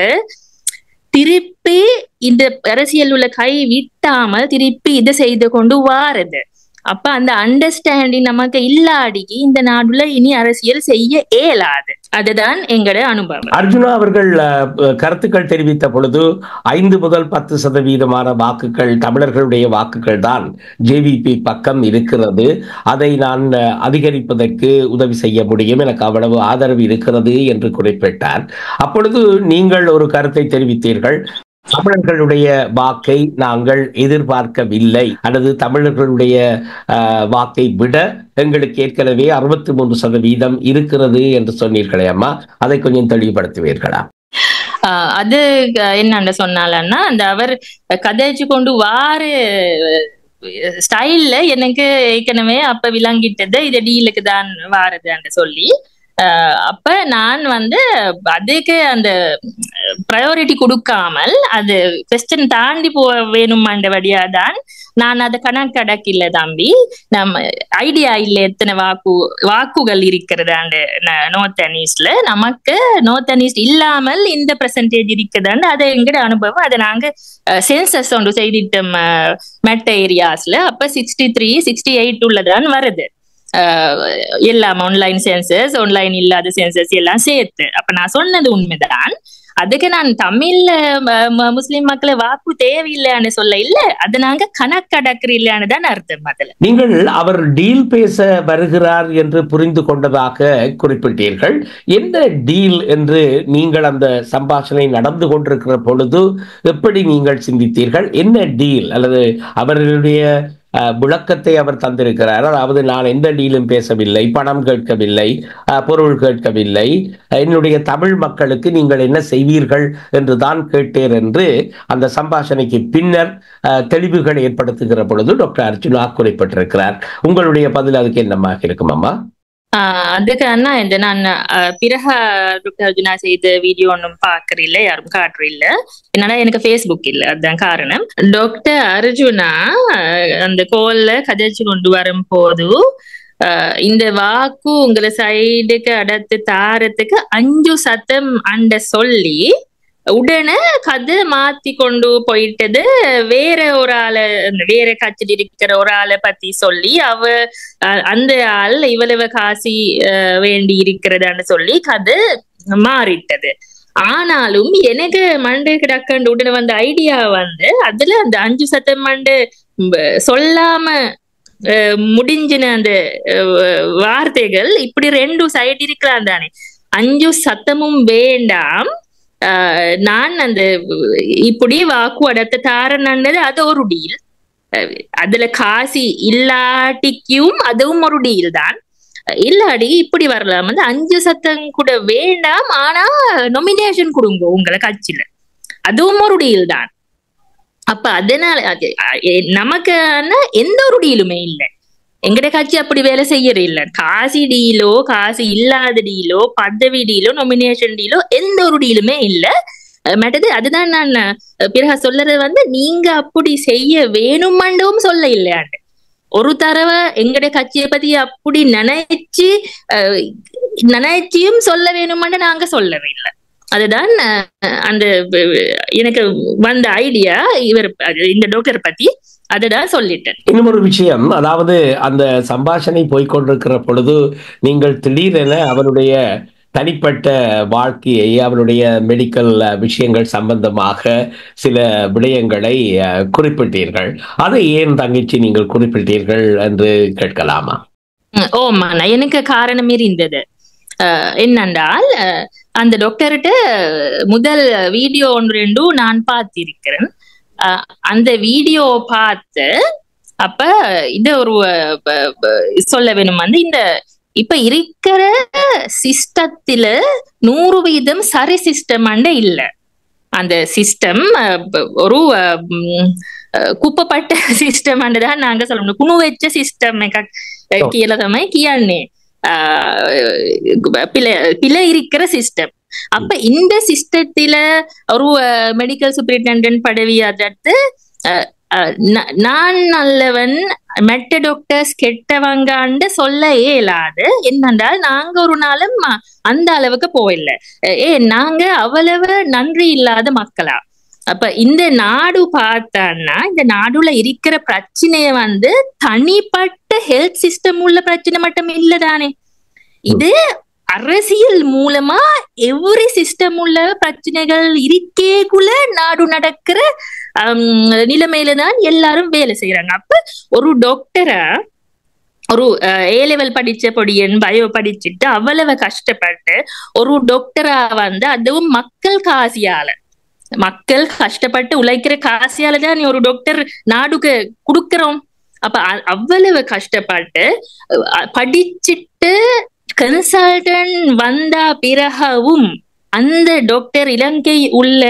திருப்பி இந்த அரசியல் உள்ள கை விட்டாமல் திருப்பி இதை செய்து கொண்டு வாருது அப்ப அந்த அண்டர்ஸ்டாண்டிங் நமக்கு இல்லாடிக்கு இந்த நாடுல இனி அரசியல் செய்ய இயலாது அதுதான் எங்களோட அனுபவம் அர்ஜுனா அவர்கள் அஹ், கருத்துக்கள் தெரிவித்த பொழுது ஐந்து முதல் பத்து சதவீதமான வாக்குகள் தமிழர்களுடைய வாக்குகள் தான் ஜேவிபி பக்கம் இருக்கிறது அதை நான் அஹ், அதிகரிப்பதற்கு உதவி செய்ய முடியும் எனக்கு அவ்வளவு ஆதரவு இருக்கிறது என்று குறிப்பிட்டார் அப்பொழுது நீங்கள் ஒரு கருத்தை தெரிவித்தீர்கள் தமிழர்களுடைய வாக்கை நாங்கள் எதிர்பார்க்கவில்லை அல்லது தமிழர்களுடைய அஹ், வாக்கை விட எங்களுக்கு ஏற்கனவே அறுபத்தி மூன்று சதவீதம் இருக்கிறது என்று சொன்னீர்களே அம்மா அதை கொஞ்சம் தெளிவுபடுத்துவீர்களா ஆஹ் அது க- என்னன்னு சொன்னாலன்னா அந்த அவர் கதைச்சு கொண்டு வாரு ஸ்டைல்ல எனக்கு ஏற்கனவே அப்ப விளங்கிட்டது இது டீலுக்கு தான் வாருதுன்னு சொல்லி ஆஹ் அப்ப நான் வந்து அதுக்கு அந்த ப்ரையாரிட்டி கொடுக்காமல் அது கொஸ்டின் தாண்டி போ வேணுமாண்டபடியா தான் நான் அதை கணக்கடக்கில்ல தம்பி நம்ம ஐடியா இல்ல எத்தனை வாக்கு வாக்குகள் இருக்கிறதாண்டு நோர்த் அனீஸ்ட்ல நமக்கு நோர்த் அனீஸ்ட் இல்லாமல் இந்த பெர்சன்டேஜ் இருக்குதாண்டு அது எங்கட அனுபவம் அதை நாங்க சென்சஸ் ஒன்று செய்திட்டோம் மெட்ட ஏரியாஸ்ல அப்ப சிக்ஸ்டி த்ரீ சிக்ஸ்டி எயிட் உள்ளதான் வருது அஹ் எல்லாம் ஆன்லைன் சென்சஸ் ஆன்லைன் இல்லாத சென்சஸ் எல்லாம் சேர்த்து அப்ப நான் சொன்னது உண்மைதான் அதுக்கு நான் தமிழ்ல ம- ம- முஸ்லிம் மக்களை வாக்கு தேவையில்லைன்னு சொல்ல இல்ல அது நாங்க கணக்கடக்குற இல்லைன்னு தான் அர்த்தம் அதுல நீங்கள் அவர் டீல் பேச வருகிறார் என்று புரிந்து கொண்டதாக குறிப்பிட்டீர்கள் என்ன டீல் என்று நீங்கள் அந்த சம்பாஷணை நடந்து கொண்டிருக்கிற பொழுது எப்படி நீங்கள் சிந்தித்தீர்கள் என்ன டீல் அல்லது அவர்களுடைய அஹ், விளக்கத்தை அவர் தந்திருக்கிறார் அதாவது நான் எந்த டீலும் பேசவில்லை பணம் கேட்கவில்லை அஹ், பொருள் கேட்கவில்லை என்னுடைய தமிழ் மக்களுக்கு நீங்கள் என்ன செய்வீர்கள் என்று தான் கேட்டேன் என்று அந்த சம்பாஷணைக்கு பின்னர் அஹ், தெளிவுகள் ஏற்படுத்துகிற பொழுது டாக்டர் அர்ஜுனா குறிப்பிட்டிருக்கிறார் உங்களுடைய பதில் அதுக்கு என்னமாக இருக்கும் அம்மா ஆஹ் அதுக்கு அண்ணா இந்த நான் ஆஹ் பிறகு டாக்டர் அர்ஜுனா செய்த வீடியோ ஒன்றும் பார்க்கறில்ல யாரும் காட்டுறில்ல என்னன்னா எனக்கு ஃபேஸ்புக் இல்ல அதுதான் காரணம் டாக்டர் அர்ஜுனா ஆஹ் அந்த கோல்ல கதைச்சு கொண்டு வரும் போது ஆஹ் இந்த வாக்கு உங்களை சைடுக்கு அடத்து தாரத்துக்கு அஞ்சு சத்தம் அண்ட சொல்லி உடனே கதை மாத்தி கொண்டு போயிட்டது வேற ஒரு ஆளை அந்த வேற கட்சியில் இருக்கிற ஒரு ஆளை பத்தி சொல்லி அவ அஹ், அந்த ஆள் இவ்வளவு காசி அஹ், வேண்டி இருக்கிறதான்னு சொல்லி கதை மாறிட்டது ஆனாலும் எனக்கு மண்டு கிடக்கண்டு உடனே வந்த ஐடியா வந்து அதுல அந்த அஞ்சு சத்தம் மண்டு ம், சொல்லாம அஹ், முடிஞ்சின அந்த அஹ், வார்த்தைகள் இப்படி ரெண்டு சைடு இருக்கலாம் தானே அஞ்சு சத்தமும் வேண்டாம் ஆஹ் நான் அந்த இப்படி வாக்கு அடத்த தாரனது அது ஒரு டீல் அதுல காசி இல்லாட்டிக்கும் அதுவும் ஒரு டீல் தான் இல்லாடி இப்படி வரலாம் வந்து அஞ்சு சத்தம் கூட வேண்டாம் ஆனா நொமினேஷன் கொடுங்க உங்களை கட்சியில அதுவும் ஒரு டீல் தான் அப்ப அதனால அது, அஹ், எ- நமக்கு ஆனா எந்த ஒரு டீலுமே இல்லை எங்கட கட்சி அப்படி வேலை செய்யறது இல்ல காசி டீலோ காசு இல்லாத டீலோ பதவி டீலோ நொமினேஷன் டீலோ எந்த ஒரு டீலுமே இல்ல அஹ் மற்றது அதுதான் நான் அஹ், பிறகு சொல்றது வந்து நீங்க அப்படி செய்ய வேணுமாண்டவும் சொல்ல இல்லையாண்டு ஒரு தடவை எங்கட கட்சியை பத்தி அப்படி நினைச்சு அஹ், நினைச்சியும் சொல்ல வேணுமாண்டு நாங்க சொல்லவே இல்லை அதுதான் அஹ், அந்த அஹ், எனக்கு வந்த ஐடியா இவர் அது இந்த டாக்டர் பத்தி அதுதான் சொல்லிட்டேன் இன்னும் ஒரு விஷயம் அதாவது அந்த சம்பாஷணை போய்க்கொண்டிருக்கிற பொழுது நீங்கள் திடீரென அவருடைய தனிப்பட்ட வாழ்க்கையை அவருடைய மெடிக்கல் விஷயங்கள் சம்பந்தமாக சில விடயங்களை அஹ், குறிப்பிட்டீர்கள் அதை ஏன் தங்கச்சி நீங்கள் குறிப்பிட்டீர்கள் என்று கேட்கலாமா ம், ஓமாண்ணா எனக்கு காரணம் இருந்தது அஹ், என்னென்றால் அஹ், அந்த டாக்டர்கிட்ட முதல் வீடியோ ஒன்று ரெண்டும் நான் பார்த்திருக்கிறேன் அஹ், அந்த வீடியோ பார்த்து அப்ப இது ஒரு அஹ், ப- ப- சொல்ல வேணும் வந்து இந்த இப்ப இருக்கிற சிஸ்டத்துல நூறு வீதம் சரி சிஸ்டம் இல்ல அந்த சிஸ்டம் ஒரு அஹ், ம், அஹ், குப்பப்பட்ட சிஸ்டம் தான் நாங்க சொல்லணும் குணு வச்ச சிஸ்டம் කියලා තමයි කියන්නේ பிழை பிழை இருக்கிற சிஸ்டம் அப்ப இந்த சிஸ்டத்தில ஒரு மெடிக்கல் சூப்பரிண்டென்டென்ட் பதவி அதற்கு அஹ், அஹ், ந- நான் நல்லவன் மெட்ட டாக்டர்ஸ் கெட்டவங்காண்டு சொல்ல இயலாது என்னென்றால் நாங்க ஒரு நாளும் அ- அந்த அளவுக்கு போயில்ல ஏ நாங்க அவ்வளவு நன்றி இல்லாத மக்களா அப்ப இந்த நாடு பார்த்தான்னா இந்த நாடுல இருக்கிற பிரச்சனைய வந்து தனிப்பட்ட ஹெல்த் சிஸ்டம் உள்ள பிரச்சனை மட்டும் இல்லதானே இது அரசியல் மூலமா எவ்ரி சிஸ்டம் உள்ள பிரச்சனைகள் இருக்கேக்குள்ள நாடு நடக்கிற ஹம், நிலைமையில தான் எல்லாரும் வேலை செய்யறாங்க அப்ப ஒரு டாக்டரா ஒரு ஏ லெவல் படிச்ச பொடியன் பயோ படிச்சுட்டு அவ்வளவு கஷ்டப்பட்டு ஒரு டாக்டரா வந்து அதுவும் மக்கள் காசியால மக்கள் கஷ்டப்பட்டு உழைக்கிற காசியால தான் நீ ஒரு டாக்டர் நாடுக்கு கொடுக்கிறோம் அப்ப அ- அவ்வளவு கஷ்டப்பட்டு அஹ், படிச்சிட்டு கன்சல்டன் வந்த பிறகவும் அந்த டாக்டர் இலங்கை உள்ள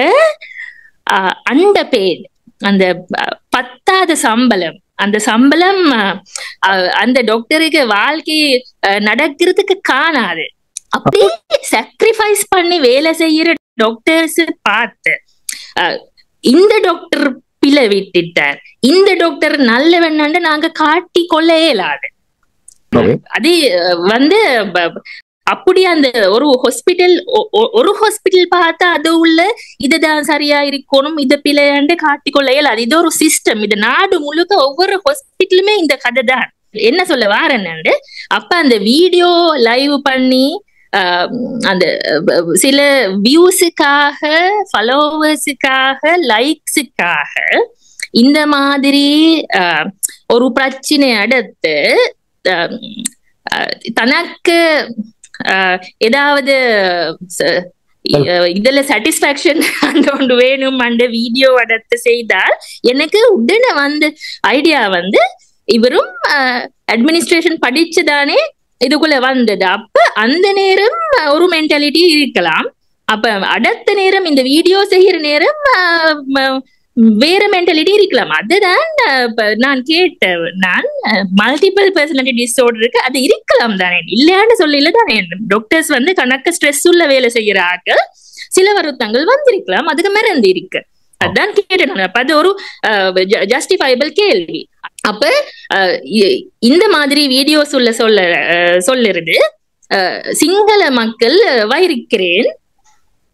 அந்த பேட் அந்த அஹ், பத்தாத சம்பளம் அந்த சம்பளம் அஹ், அஹ், அந்த டாக்டருக்கு வாழ்க்கை அஹ், நடக்கிறதுக்கு காணாது அப்படியே சாக்ரிஃபைஸ் பண்ணி வேலை செய்யற டாக்டர்ஸ் பார்த்து அஹ், இந்த டாக்டர் பிழை விட்டுட்டார் இந்த டாக்டர் நல்லவண்ணாண்டு நாங்க காட்டி கொள்ள இயலாது Okay. அது அஹ், வந்து ப- ப- அப்படி அந்த ஒரு ஹாஸ்பிட்டல் ஒரு ஹாஸ்பிட்டல் பார்த்தா அது உள்ள இதுதான் சரியா இருக்கணும் இத பிழையாண்டு காட்டிக்கொள்ள இயலாது இது ஒரு சிஸ்டம் இது நாடு முழுக்க ஒவ்வொரு ஹாஸ்பிட்டலுமே இந்த கதை தான் என்ன சொல்ல வாரேன்னு அப்ப அந்த வீடியோ லைவ் பண்ணி ஆஹ் அந்த அஹ், சில வியூஸுக்காக ஃபாலோவர்ஸுக்காக லைக்ஸுக்காக இந்த மாதிரி ஆஹ், ஒரு பிரச்சனை அடுத்து ஆஹ், ஆஹ், தனக்கு ஆஹ், ஏதாவது ச- இ- இதுல சாட்டிஸ்பாக்சன் அந்த ஒன்று வேணும் அந்த வீடியோ எடுத்து செய்தால் எனக்கு உடனே வந்து ஐடியா வந்து இவரும் அட்மினிஸ்ட்ரேஷன் படிச்சுதானே இதுக்குள்ள வந்தது அப்ப அந்த நேரம் ஒரு மென்டாலிட்டி இருக்கலாம் அப்ப அடுத்த நேரம் இந்த வீடியோ செய்யற நேரம் ஆஹ், ம- வேற மென்டாலிட்டி இருக்கலாம் அதுதான் ஆஹ், இப்ப நான் கேட்டேன் நான் மல்டிபிள் பர்சனாலிட்டி டிஸார்டர் இருக்கு அது இருக்கலாம் தானே இல்லையான்னு சொல்லல தானே டாக்டர்ஸ் வந்து கணக்கு ஸ்ட்ரெஸ் உள்ள வேலை செய்யற ஆட்கள் சில வருத்தங்கள் வந்திருக்கலாம் அதுக்கு மறந்து இருக்கு அதான் கேட்டேன் நான். அப்ப அது ஒரு ஜஸ்டிஃபைபிள் கேள்வி அப்ப அஹ், இ- இந்த மாதிரி வீடியோஸ் உள்ள சொல்ல அஹ், சொல்லுறது அஹ், சிங்கள மக்கள் வைரிக்கிறேன்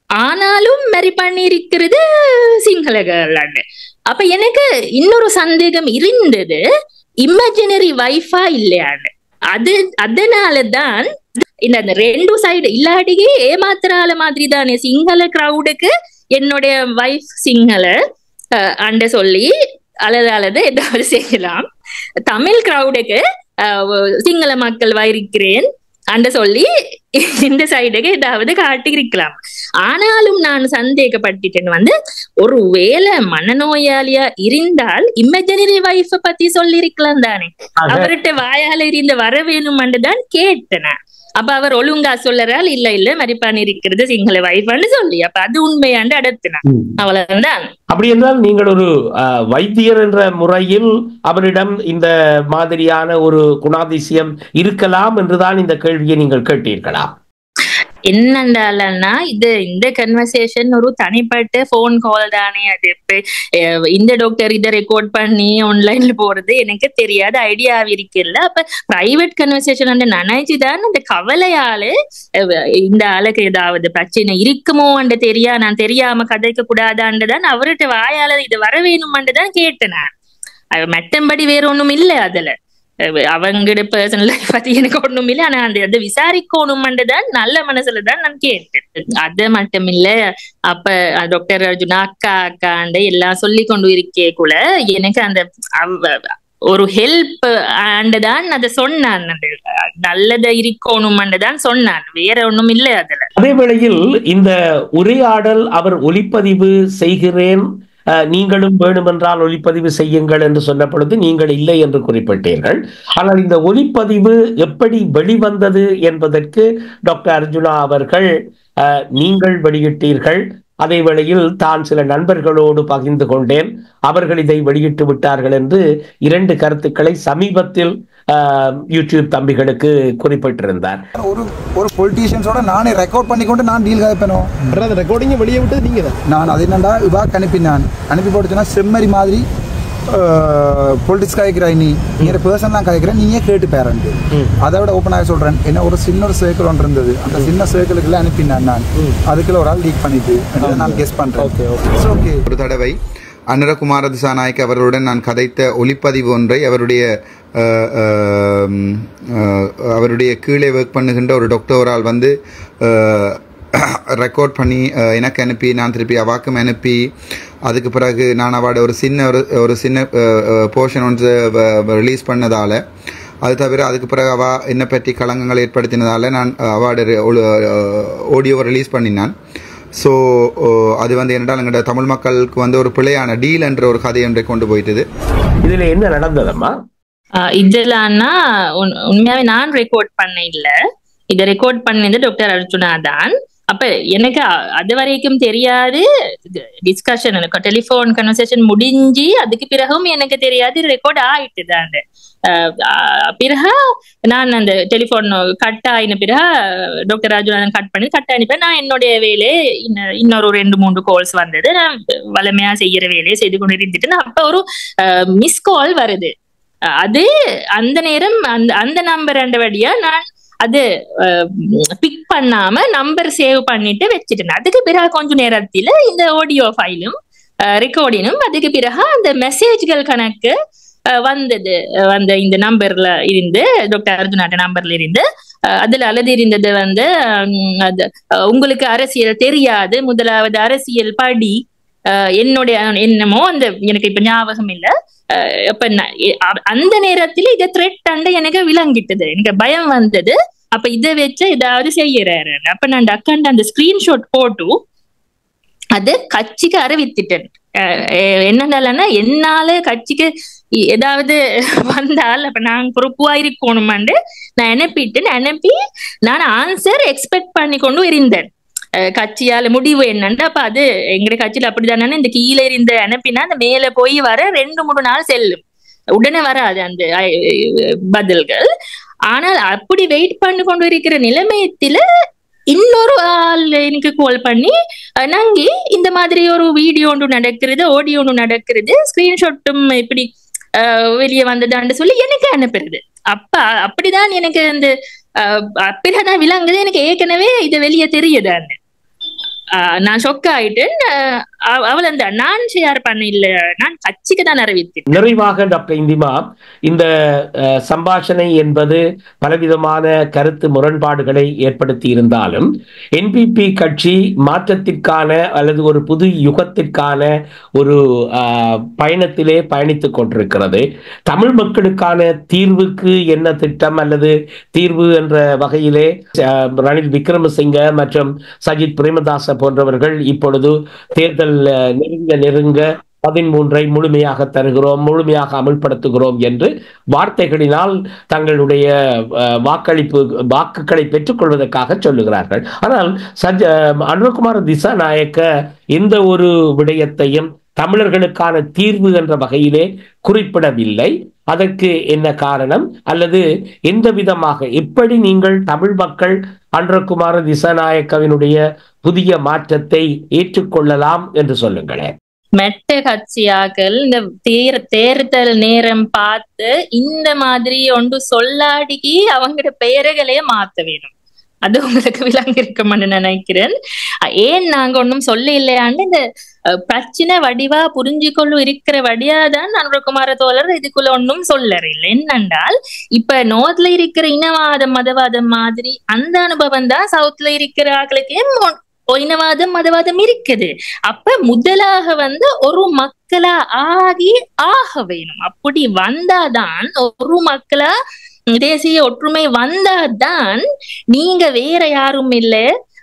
ஆனாலும் மேரி பண்ணி இருக்கிறது சிங்கள கேர்ளாண்டு அப்ப எனக்கு இன்னொரு சந்தேகம் இருந்தது இமேஜினரி வைஃபா இல்லையான்னு அது அதனாலதான் இந்த அந்த ரெண்டு சைடு இல்லாட்டியே ஏமாத்துறால மாதிரி தானே சிங்கள கிரவுடுக்கு என்னுடைய வைஃப் சிங்கள அஹ், அண்ட சொல்லி அல்லது அல்லது ஏதாவது செய்யலாம் தமிழ் கிரவுடுக்கு சிங்கள மக்கள் வைரிக்கிறேன் அண்ட சொல்லி இந்த சைடுக்கு ஏதாவது காட்டியிருக்கலாம் ஆனாலும் நான் சந்தேகப்பட்டுட்டேன் வந்து ஒரு வேலை மனநோயாளியா இருந்தால் இமேஜினரி வைஃப பத்தி சொல்லிருக்கலாம் தானே ஆக, அவர்கிட்ட வாயால இருந்து வர வேணும்னு தான் கேட்டேன் அப்ப அவர் ஒழுங்கா சொல்லறால் இல்ல இல்ல மரிப்பான் இருக்கிறது சிங்கள வைஃப்னு சொல்லி அப்ப அது உண்மையாண்டு அடுத்தினான் ம். அவ்வளவுதான் அப்படி என்றால் நீங்கள் ஒரு அஹ், வைத்தியர் என்ற முறையில் அவரிடம் இந்த மாதிரியான ஒரு குணாதிசயம் இருக்கலாம் என்றுதான் இந்த கேள்வியை நீங்கள் கேட்டீர்களா என்னண்டாலன்னா இது இந்த கன்வர்சேஷன் ஒரு தனிப்பட்ட ஃபோன் கால் தானே அது இப்ப அஹ், இந்த டாக்டர் இதை ரெக்கார்ட் பண்ணி ஆன்லைன்ல போறது எனக்கு தெரியாத ஐடியா இருக்குல்ல அப்ப பிரைவேட் கன்வர்சேஷன் அந்த நினைச்சுதான் அந்த கவலையால அஹ், இந்த ஆளுக்கு ஏதாவது பிரச்சனை இருக்குமோ அண்டு தெரியா நான் தெரியாம கதைக்க கூடாதான்னு தான் அவர்கிட்ட வாயால இது வர வேணுமான்னு தான் கேட்டேன் நான் அது மற்றபடி வேற ஒண்ணும் இல்ல அதுல அஹ் அவங்களோட பர்சனல் லைஃப் பத்தி எனக்கு ஒண்ணும் இல்ல ஆனா அந்த அதை விசாரிக்கணும்னு தான் நல்ல மனசுல தான் நான் கேட்டேன் அது மட்டும் இல்ல அப்ப அஹ் டாக்டர் அர்ஜுனா அக்கா அக்காண்ட எல்லாம் சொல்லி கொண்டு இருக்கே கூட எனக்கு அந்த அவ- ஒரு ஹெல்ப் ஆண்டு தான் அதை சொன்னான் அந்த நல்லத இருக்கணும்னு தான் சொன்னான் வேற ஒண்ணும் இல்ல அதுல அதே வேளையில் இந்த உரையாடல் அவர் ஒளிப்பதிவு செய்கிறேன் அஹ், நீங்களும் வேணுமென்றால் ஒளிப்பதிவு செய்யுங்கள் என்று சொன்ன பொழுது நீங்கள் இல்லை என்று குறிப்பிட்டீர்கள் ஆனால் இந்த ஒளிப்பதிவு எப்படி வெளிவந்தது என்பதற்கு டாக்டர் அர்ஜுனா அவர்கள் அஹ், நீங்கள் வெளியிட்டீர்கள் அதே வேளையில் தான் சில நண்பர்களோடு பகிர்ந்து கொண்டேன் அவர்கள் இதை வெளியிட்டு விட்டார்கள் என்று இரண்டு கருத்துக்களை சமீபத்தில் அஹ், யூடியூப் தம்பிகளுக்கு குறிப்பிட்டிருந்தார் ஒரு ஒரு பொலிட்டீஷியன்ஸோட நானே ரெக்கார்ட் பண்ணிக்கொண்டு நான் டீல் கதைப்பேனோ அந்த ரெக்கார்டிங்கை வெளியே விட்டது நீங்க தான் நான் அது என்னடா இவாக்கு அனுப்பினான் அனுப்பி போட்டுச்சுன்னா செம்மறி மாதிரி பொலிட்டிக்ஸ் கதைக்கிறாய் நீ நீங்க பர்சன்லாம் கதைக்கிறேன் நீயே கேட்டு பேரண்ட் அதை விட ஓப்பனாக சொல்றேன் என்ன ஒரு சின்ன ஒரு சர்க்கிள் ஒன்று இருந்தது அந்த சின்ன சர்க்கிளுக்குள்ள அனுப்பினான் நான் அதுக்குள்ள ஒரு ஆள் லீக் பண்ணிட்டு நான் கெஸ் பண்றேன் Okay, okay. இட்ஸ் ஓகே ஒரு தடவை அனுரகுமார திசாநாயக் அவர்களுடன் நான் கதைத்த ஒளிப்பதிவு ஒன்றை அவருடைய அஹ், அஹ், அஹ், அவருடைய கீழே ஒர்க் பண்ணுகின்ற ஒரு டாக்டரால் வந்து ரெக்கார்ட் பண்ணி அஹ், எனக்கு அனுப்பி நான் திருப்பி அவாக்கும் அனுப்பி அதுக்கு பிறகு நான் அவட ஒரு சின்ன ஒரு ஒரு சின்ன போர்ஷன் ஒன்று ரிலீஸ் பண்ணதால் அது தவிர அதுக்கு பிறகு அவ என்னை பற்றி களங்கங்கள் ஏற்படுத்தினதால நான் அவார்டு ஆடியோவை ரிலீஸ் பண்ணினான் ஸோ அது வந்து என்னடா எங்களோட தமிழ் மக்களுக்கு வந்து ஒரு பிழையான டீல் என்ற ஒரு கதை ஒன்றை கொண்டு போயிட்டது இதுல என்ன நடந்ததம்மா ஆஹ் இதெல்லாம்னா உண்- உண்மையாவே நான் ரெக்கார்ட் பண்ண இல்ல இதை ரெக்கார்ட் பண்ணது டாக்டர் அர்ஜுனா தான் அப்ப எனக்கு அ- அது வரைக்கும் தெரியாது டிஸ்கஷன் எனக்கு டெலிஃபோன் கன்வர்சேஷன் முடிஞ்சு அதுக்கு பிறகும் எனக்கு தெரியாது ரெக்கார்ட் ஆயிட்டு தான் பிறகு நான் அந்த டெலிஃபோன் கட் ஆயின பிறகு டாக்டர் ராஜுநாதன் கட் பண்ணி கட் ஆயின நான் என்னுடைய வேலையை இன்ன- இன்னொரு ரெண்டு மூன்று கால்ஸ் வந்தது நான் வளமையா செய்யற வேலையை செய்து கொண்டு இருந்துட்டு நான் அப்ப ஒரு மிஸ் கால் வருது அஹ் அது அந்த நேரம் அந்த அந்த நம்பர் வழியா நான் அது பிக் பண்ணாம நம்பர் சேவ் பண்ணிட்டு வச்சுட்டேன் அதுக்கு பிறகு கொஞ்ச நேரத்துல இந்த ஆடியோ ஃபைலும் ரெக்கார்டினும் அதுக்கு பிறகு அந்த மெசேஜ்கள் கணக்கு அஹ், வந்தது அஹ், வந்த இந்த நம்பர்ல இருந்து டாக்டர் அர்ஜுனாட்ட நம்பர்ல இருந்து அஹ், அதுல அழுது இருந்தது வந்து உம், அது அஹ், உங்களுக்கு அரசியல் தெரியாது முதலாவது அரசியல் படி அஹ், என்னுடைய என்னமோ அந்த எனக்கு இப்ப ஞாபகம் இல்ல அஹ் அப்ப நான் எ- அ- அந்த நேரத்துல இத த்ரெட் அண்ட எனக்கு விளங்கிட்டது எனக்கு பயம் வந்தது அப்ப இதை வச்சு ஏதாவது செய்யறாரு அப்ப நான் டக்காண்டு அந்த ஸ்கிரீன்ஷாட் போட்டு அது கட்சிக்கு அறிவித்துட்டேன் அஹ் எ- என்னடாலன்னா என்னால கட்சிக்கு இ- ஏதாவது வந்தால் அப்ப நான் பொறுப்புவா இருக்கணுமாண்டு நான் அனுப்பிட்டு நான் அனுப்பி நான் ஆன்சர் எக்ஸ்பெக்ட் பண்ணி கொண்டு இருந்தேன் அஹ் கட்சியால முடிவு என்னன்னு அப்ப அது எங்க கட்சியில அப்படிதானே இந்த கீழே இருந்து அனுப்பினா அந்த மேல போய் வர ரெண்டு மூணு நாள் செல்லும் உடனே வராது அந்த அஹ், பதில்கள் ஆனால் அப்படி வெயிட் பண்ணி கொண்டு இருக்கிற நிலைமையத்துல இன்னொரு ஆள் எனக்கு கால் பண்ணி அஹ், நங்கி இந்த மாதிரி ஒரு வீடியோ ஒன்று நடக்கிறது ஆடியோ ஒன்று நடக்கிறது ஸ்கிரீன்ஷாட்டும் இப்படி அஹ், வெளியே வந்ததான்னு சொல்லி எனக்கு அனுப்புறது அப்ப அப்படிதான் எனக்கு அந்த அஹ், பிறகுதான் விளங்குது எனக்கு ஏற்கனவே இது வெளியே தெரியுதான்னு ஆஹ் நான் ஷொக் ஆயிட்டேன் ஆஹ் அவ- அவள் அந்த நான் ஷேர் பண்ண இல்ல நான் கட்சிக்கு தான் அறிவித்தேன் நிறைவாக டாக்டர் இந்திமா இந்த அஹ், சம்பாஷணை என்பது பலவிதமான கருத்து முரண்பாடுகளை ஏற்படுத்தி இருந்தாலும் என்பிபி கட்சி மாற்றத்திற்கான அல்லது ஒரு புது யுகத்திற்கான ஒரு அஹ், பயணத்திலே பயணித்துக் கொண்டிருக்கிறது தமிழ் மக்களுக்கான தீர்வுக்கு என்ன திட்டம் அல்லது தீர்வு என்ற வகையிலே அஹ், ரணில் விக்ரமசிங்க மற்றும் சஜித் பிரேமதாச போன்றவர்கள் இப்பொழுது தேர்தல் அஹ், நெருங்க நெருங்க பதிமூன்றை முழுமையாக தருகிறோம் முழுமையாக அமல்படுத்துகிறோம் என்று வார்த்தைகளினால் தங்களுடைய அஹ், வாக்களிப்பு வாக்குகளை பெற்றுக்கொள்வதற்காக சொல்லுகிறார்கள் ஆனால் சஜ் அனுகுமார் திசாநாயக்க எந்த ஒரு விடயத்தையும் தமிழர்களுக்கான தீர்வு என்ற வகையிலே குறிப்பிடவில்லை அதற்கு என்ன காரணம் அல்லது எந்த விதமாக எப்படி நீங்கள் தமிழ் மக்கள் அன்றகுமார திசாநாயக்கவினுடைய புதிய மாற்றத்தை ஏற்றுக்கொள்ளலாம் என்று சொல்லுங்களேன் மெட்ட கட்சியாக்கள் இந்த தேர் தேர்தல் நேரம் பார்த்து இந்த மாதிரி ஒன்று சொல்லாடிக்கு அவங்களோட பெயர்களே மாத்த வேணும் அது உங்களுக்கு விளங்கிருக்கும்னு நினைக்கிறேன் அஹ் ஏன் நாங்க ஒன்றும் சொல்ல இல்லையான்னு இந்த அஹ், பிரச்சனை வடிவா புரிஞ்சுக்கொள்ளும் இருக்கிற வடியாதான் அனுரகுமார தோழர் இதுக்குள்ள ஒன்றும் சொல்லற இல்லை என்னென்றால் இப்ப நோர்த்ல இருக்கிற இனவாதம் மதவாதம் மாதிரி அந்த அனுபவம் தான் சவுத்ல இருக்கிற ஆக்களுக்கே மொ- இனவாதம் மதவாதம் இருக்குது அப்ப முதலாக வந்து ஒரு மக்களா ஆகி ஆக வேணும் அப்படி வந்தாதான் ஒரு மக்களா தேசிய ஒற்றுமை வந்தாதான் நீங்க வேற யாரும் இல்ல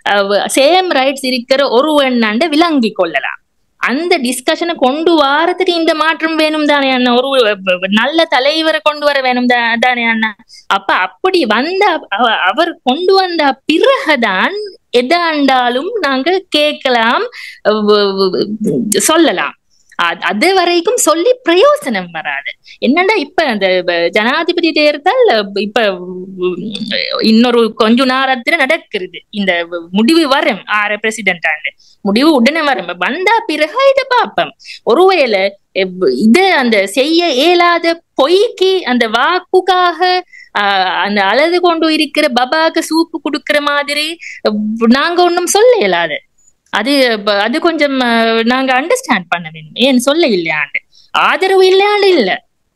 சேம் ரைட்ஸ் இருக்கிற ஒருவனாண்ட விளங்கி கொள்ளலாம் அந்த டிஸ்கஷனை கொண்டு வாரத்துக்கு இந்த மாற்றம் வேணும் தானே அண்ணா ஒரு வ- நல்ல தலைவரை கொண்டு வர வேணும் தா- தானே அண்ணா அப்ப அப்படி வந்த அவ- அவர் கொண்டு வந்த பிறகுதான் எதாண்டாலும் நாங்க கேட்கலாம் வ- வ- சொல்லலாம் அ- அது வரைக்கும் சொல்லி பிரயோசனம் வராது என்னண்டா இப்ப அந்த ப- ஜனாதிபதி தேர்தல் இப்ப உம், இன்னொரு கொஞ்ச நேரத்துல நடக்கிறது இந்த முடிவு வரும் ஆறு பிரசிடென்ட் ஆண்டு முடிவு உடனே வரும் வந்தா பிறகு இதை பார்ப்போம் ஒருவேளை எவ்- இது அந்த செய்ய இயலாத பொய்க்கு அந்த வாக்குக்காக ஆஹ், அந்த அழுது கொண்டு இருக்கிற பபாக்கு சூப்பு கொடுக்கிற மாதிரி அஹ், நாங்க ஒண்ணும் சொல்ல இயலாது அது ப- அது கொஞ்சம் அஹ், நாங்க அண்டர்ஸ்டாண்ட் பண்ண வேணும் ஏன் சொல்ல இல்லையாண்டு ஆதரவு இல்லையாண்டு இல்ல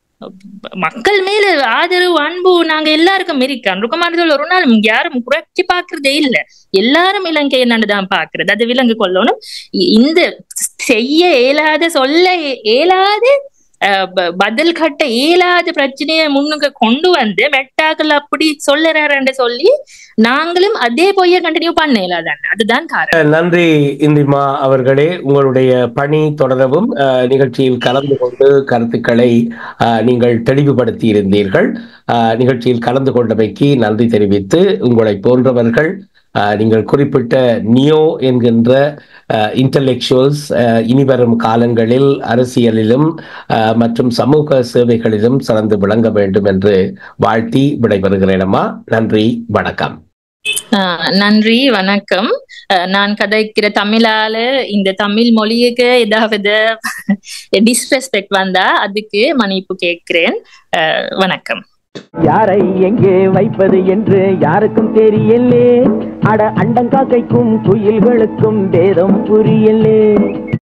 மக்கள் மேல ஆதரவு அன்பு நாங்க எல்லாருக்கும் இருக்கு அன்றுக்குமாரத்தில் ஒரு நாள் யாரும் குறைச்சி பாக்குறதே இல்ல எல்லாரும் இலங்கை என்னன்னு பாக்குறது அது விலங்கு கொள்ளணும் இ- இந்த செய்ய இயலாத சொல்ல இ- இயலாத அஹ், ப- பதில் கட்ட இயலாத பிரச்சனையை முன்னுக்கு கொண்டு வந்து மெட்டாக்கள் அப்படி சொல்லறாருன்னு சொல்லி நாங்களும் அதே பொய்ய கண்டினியூ பண்ண இயலாதான் அதுதான் காரணம் நன்றி இந்திமா அவர்களே உங்களுடைய பணி தொடரவும் அஹ், நிகழ்ச்சியில் கலந்து கொண்டு கருத்துக்களை அஹ், நீங்கள் தெளிவுபடுத்தி இருந்தீர்கள் அஹ், நிகழ்ச்சியில் கலந்து கொண்டமைக்கு நன்றி தெரிவித்து உங்களை போன்றவர்கள் அஹ், நீங்கள் குறிப்பிட்ட நியோ என்கின்ற இன்டலெக்சுவல்ஸ் இனிவரும் காலங்களில் அரசியலிலும் அஹ், மற்றும் சமூக சேவைகளிலும் சிறந்து விளங்க வேண்டும் என்று வாழ்த்தி விடைபெறுகிறேனம்மா நன்றி வணக்கம் ஆஹ் நன்றி வணக்கம் ஆஹ் நான் கதைக்கிற தமிழால இந்த தமிழ் மொழியுக்கு ஏதாவது டிஸ்ரெஸ்பெக்ட் வந்தா அதுக்கு மன்னிப்பு கேட்கிறேன் ஆஹ் வணக்கம் யாரை எங்கே வைப்பது என்று யாருக்கும் தெரியலே அட அண்டங்காக்கைக்கும் குயில்களுக்கும் வேதம் புரியலே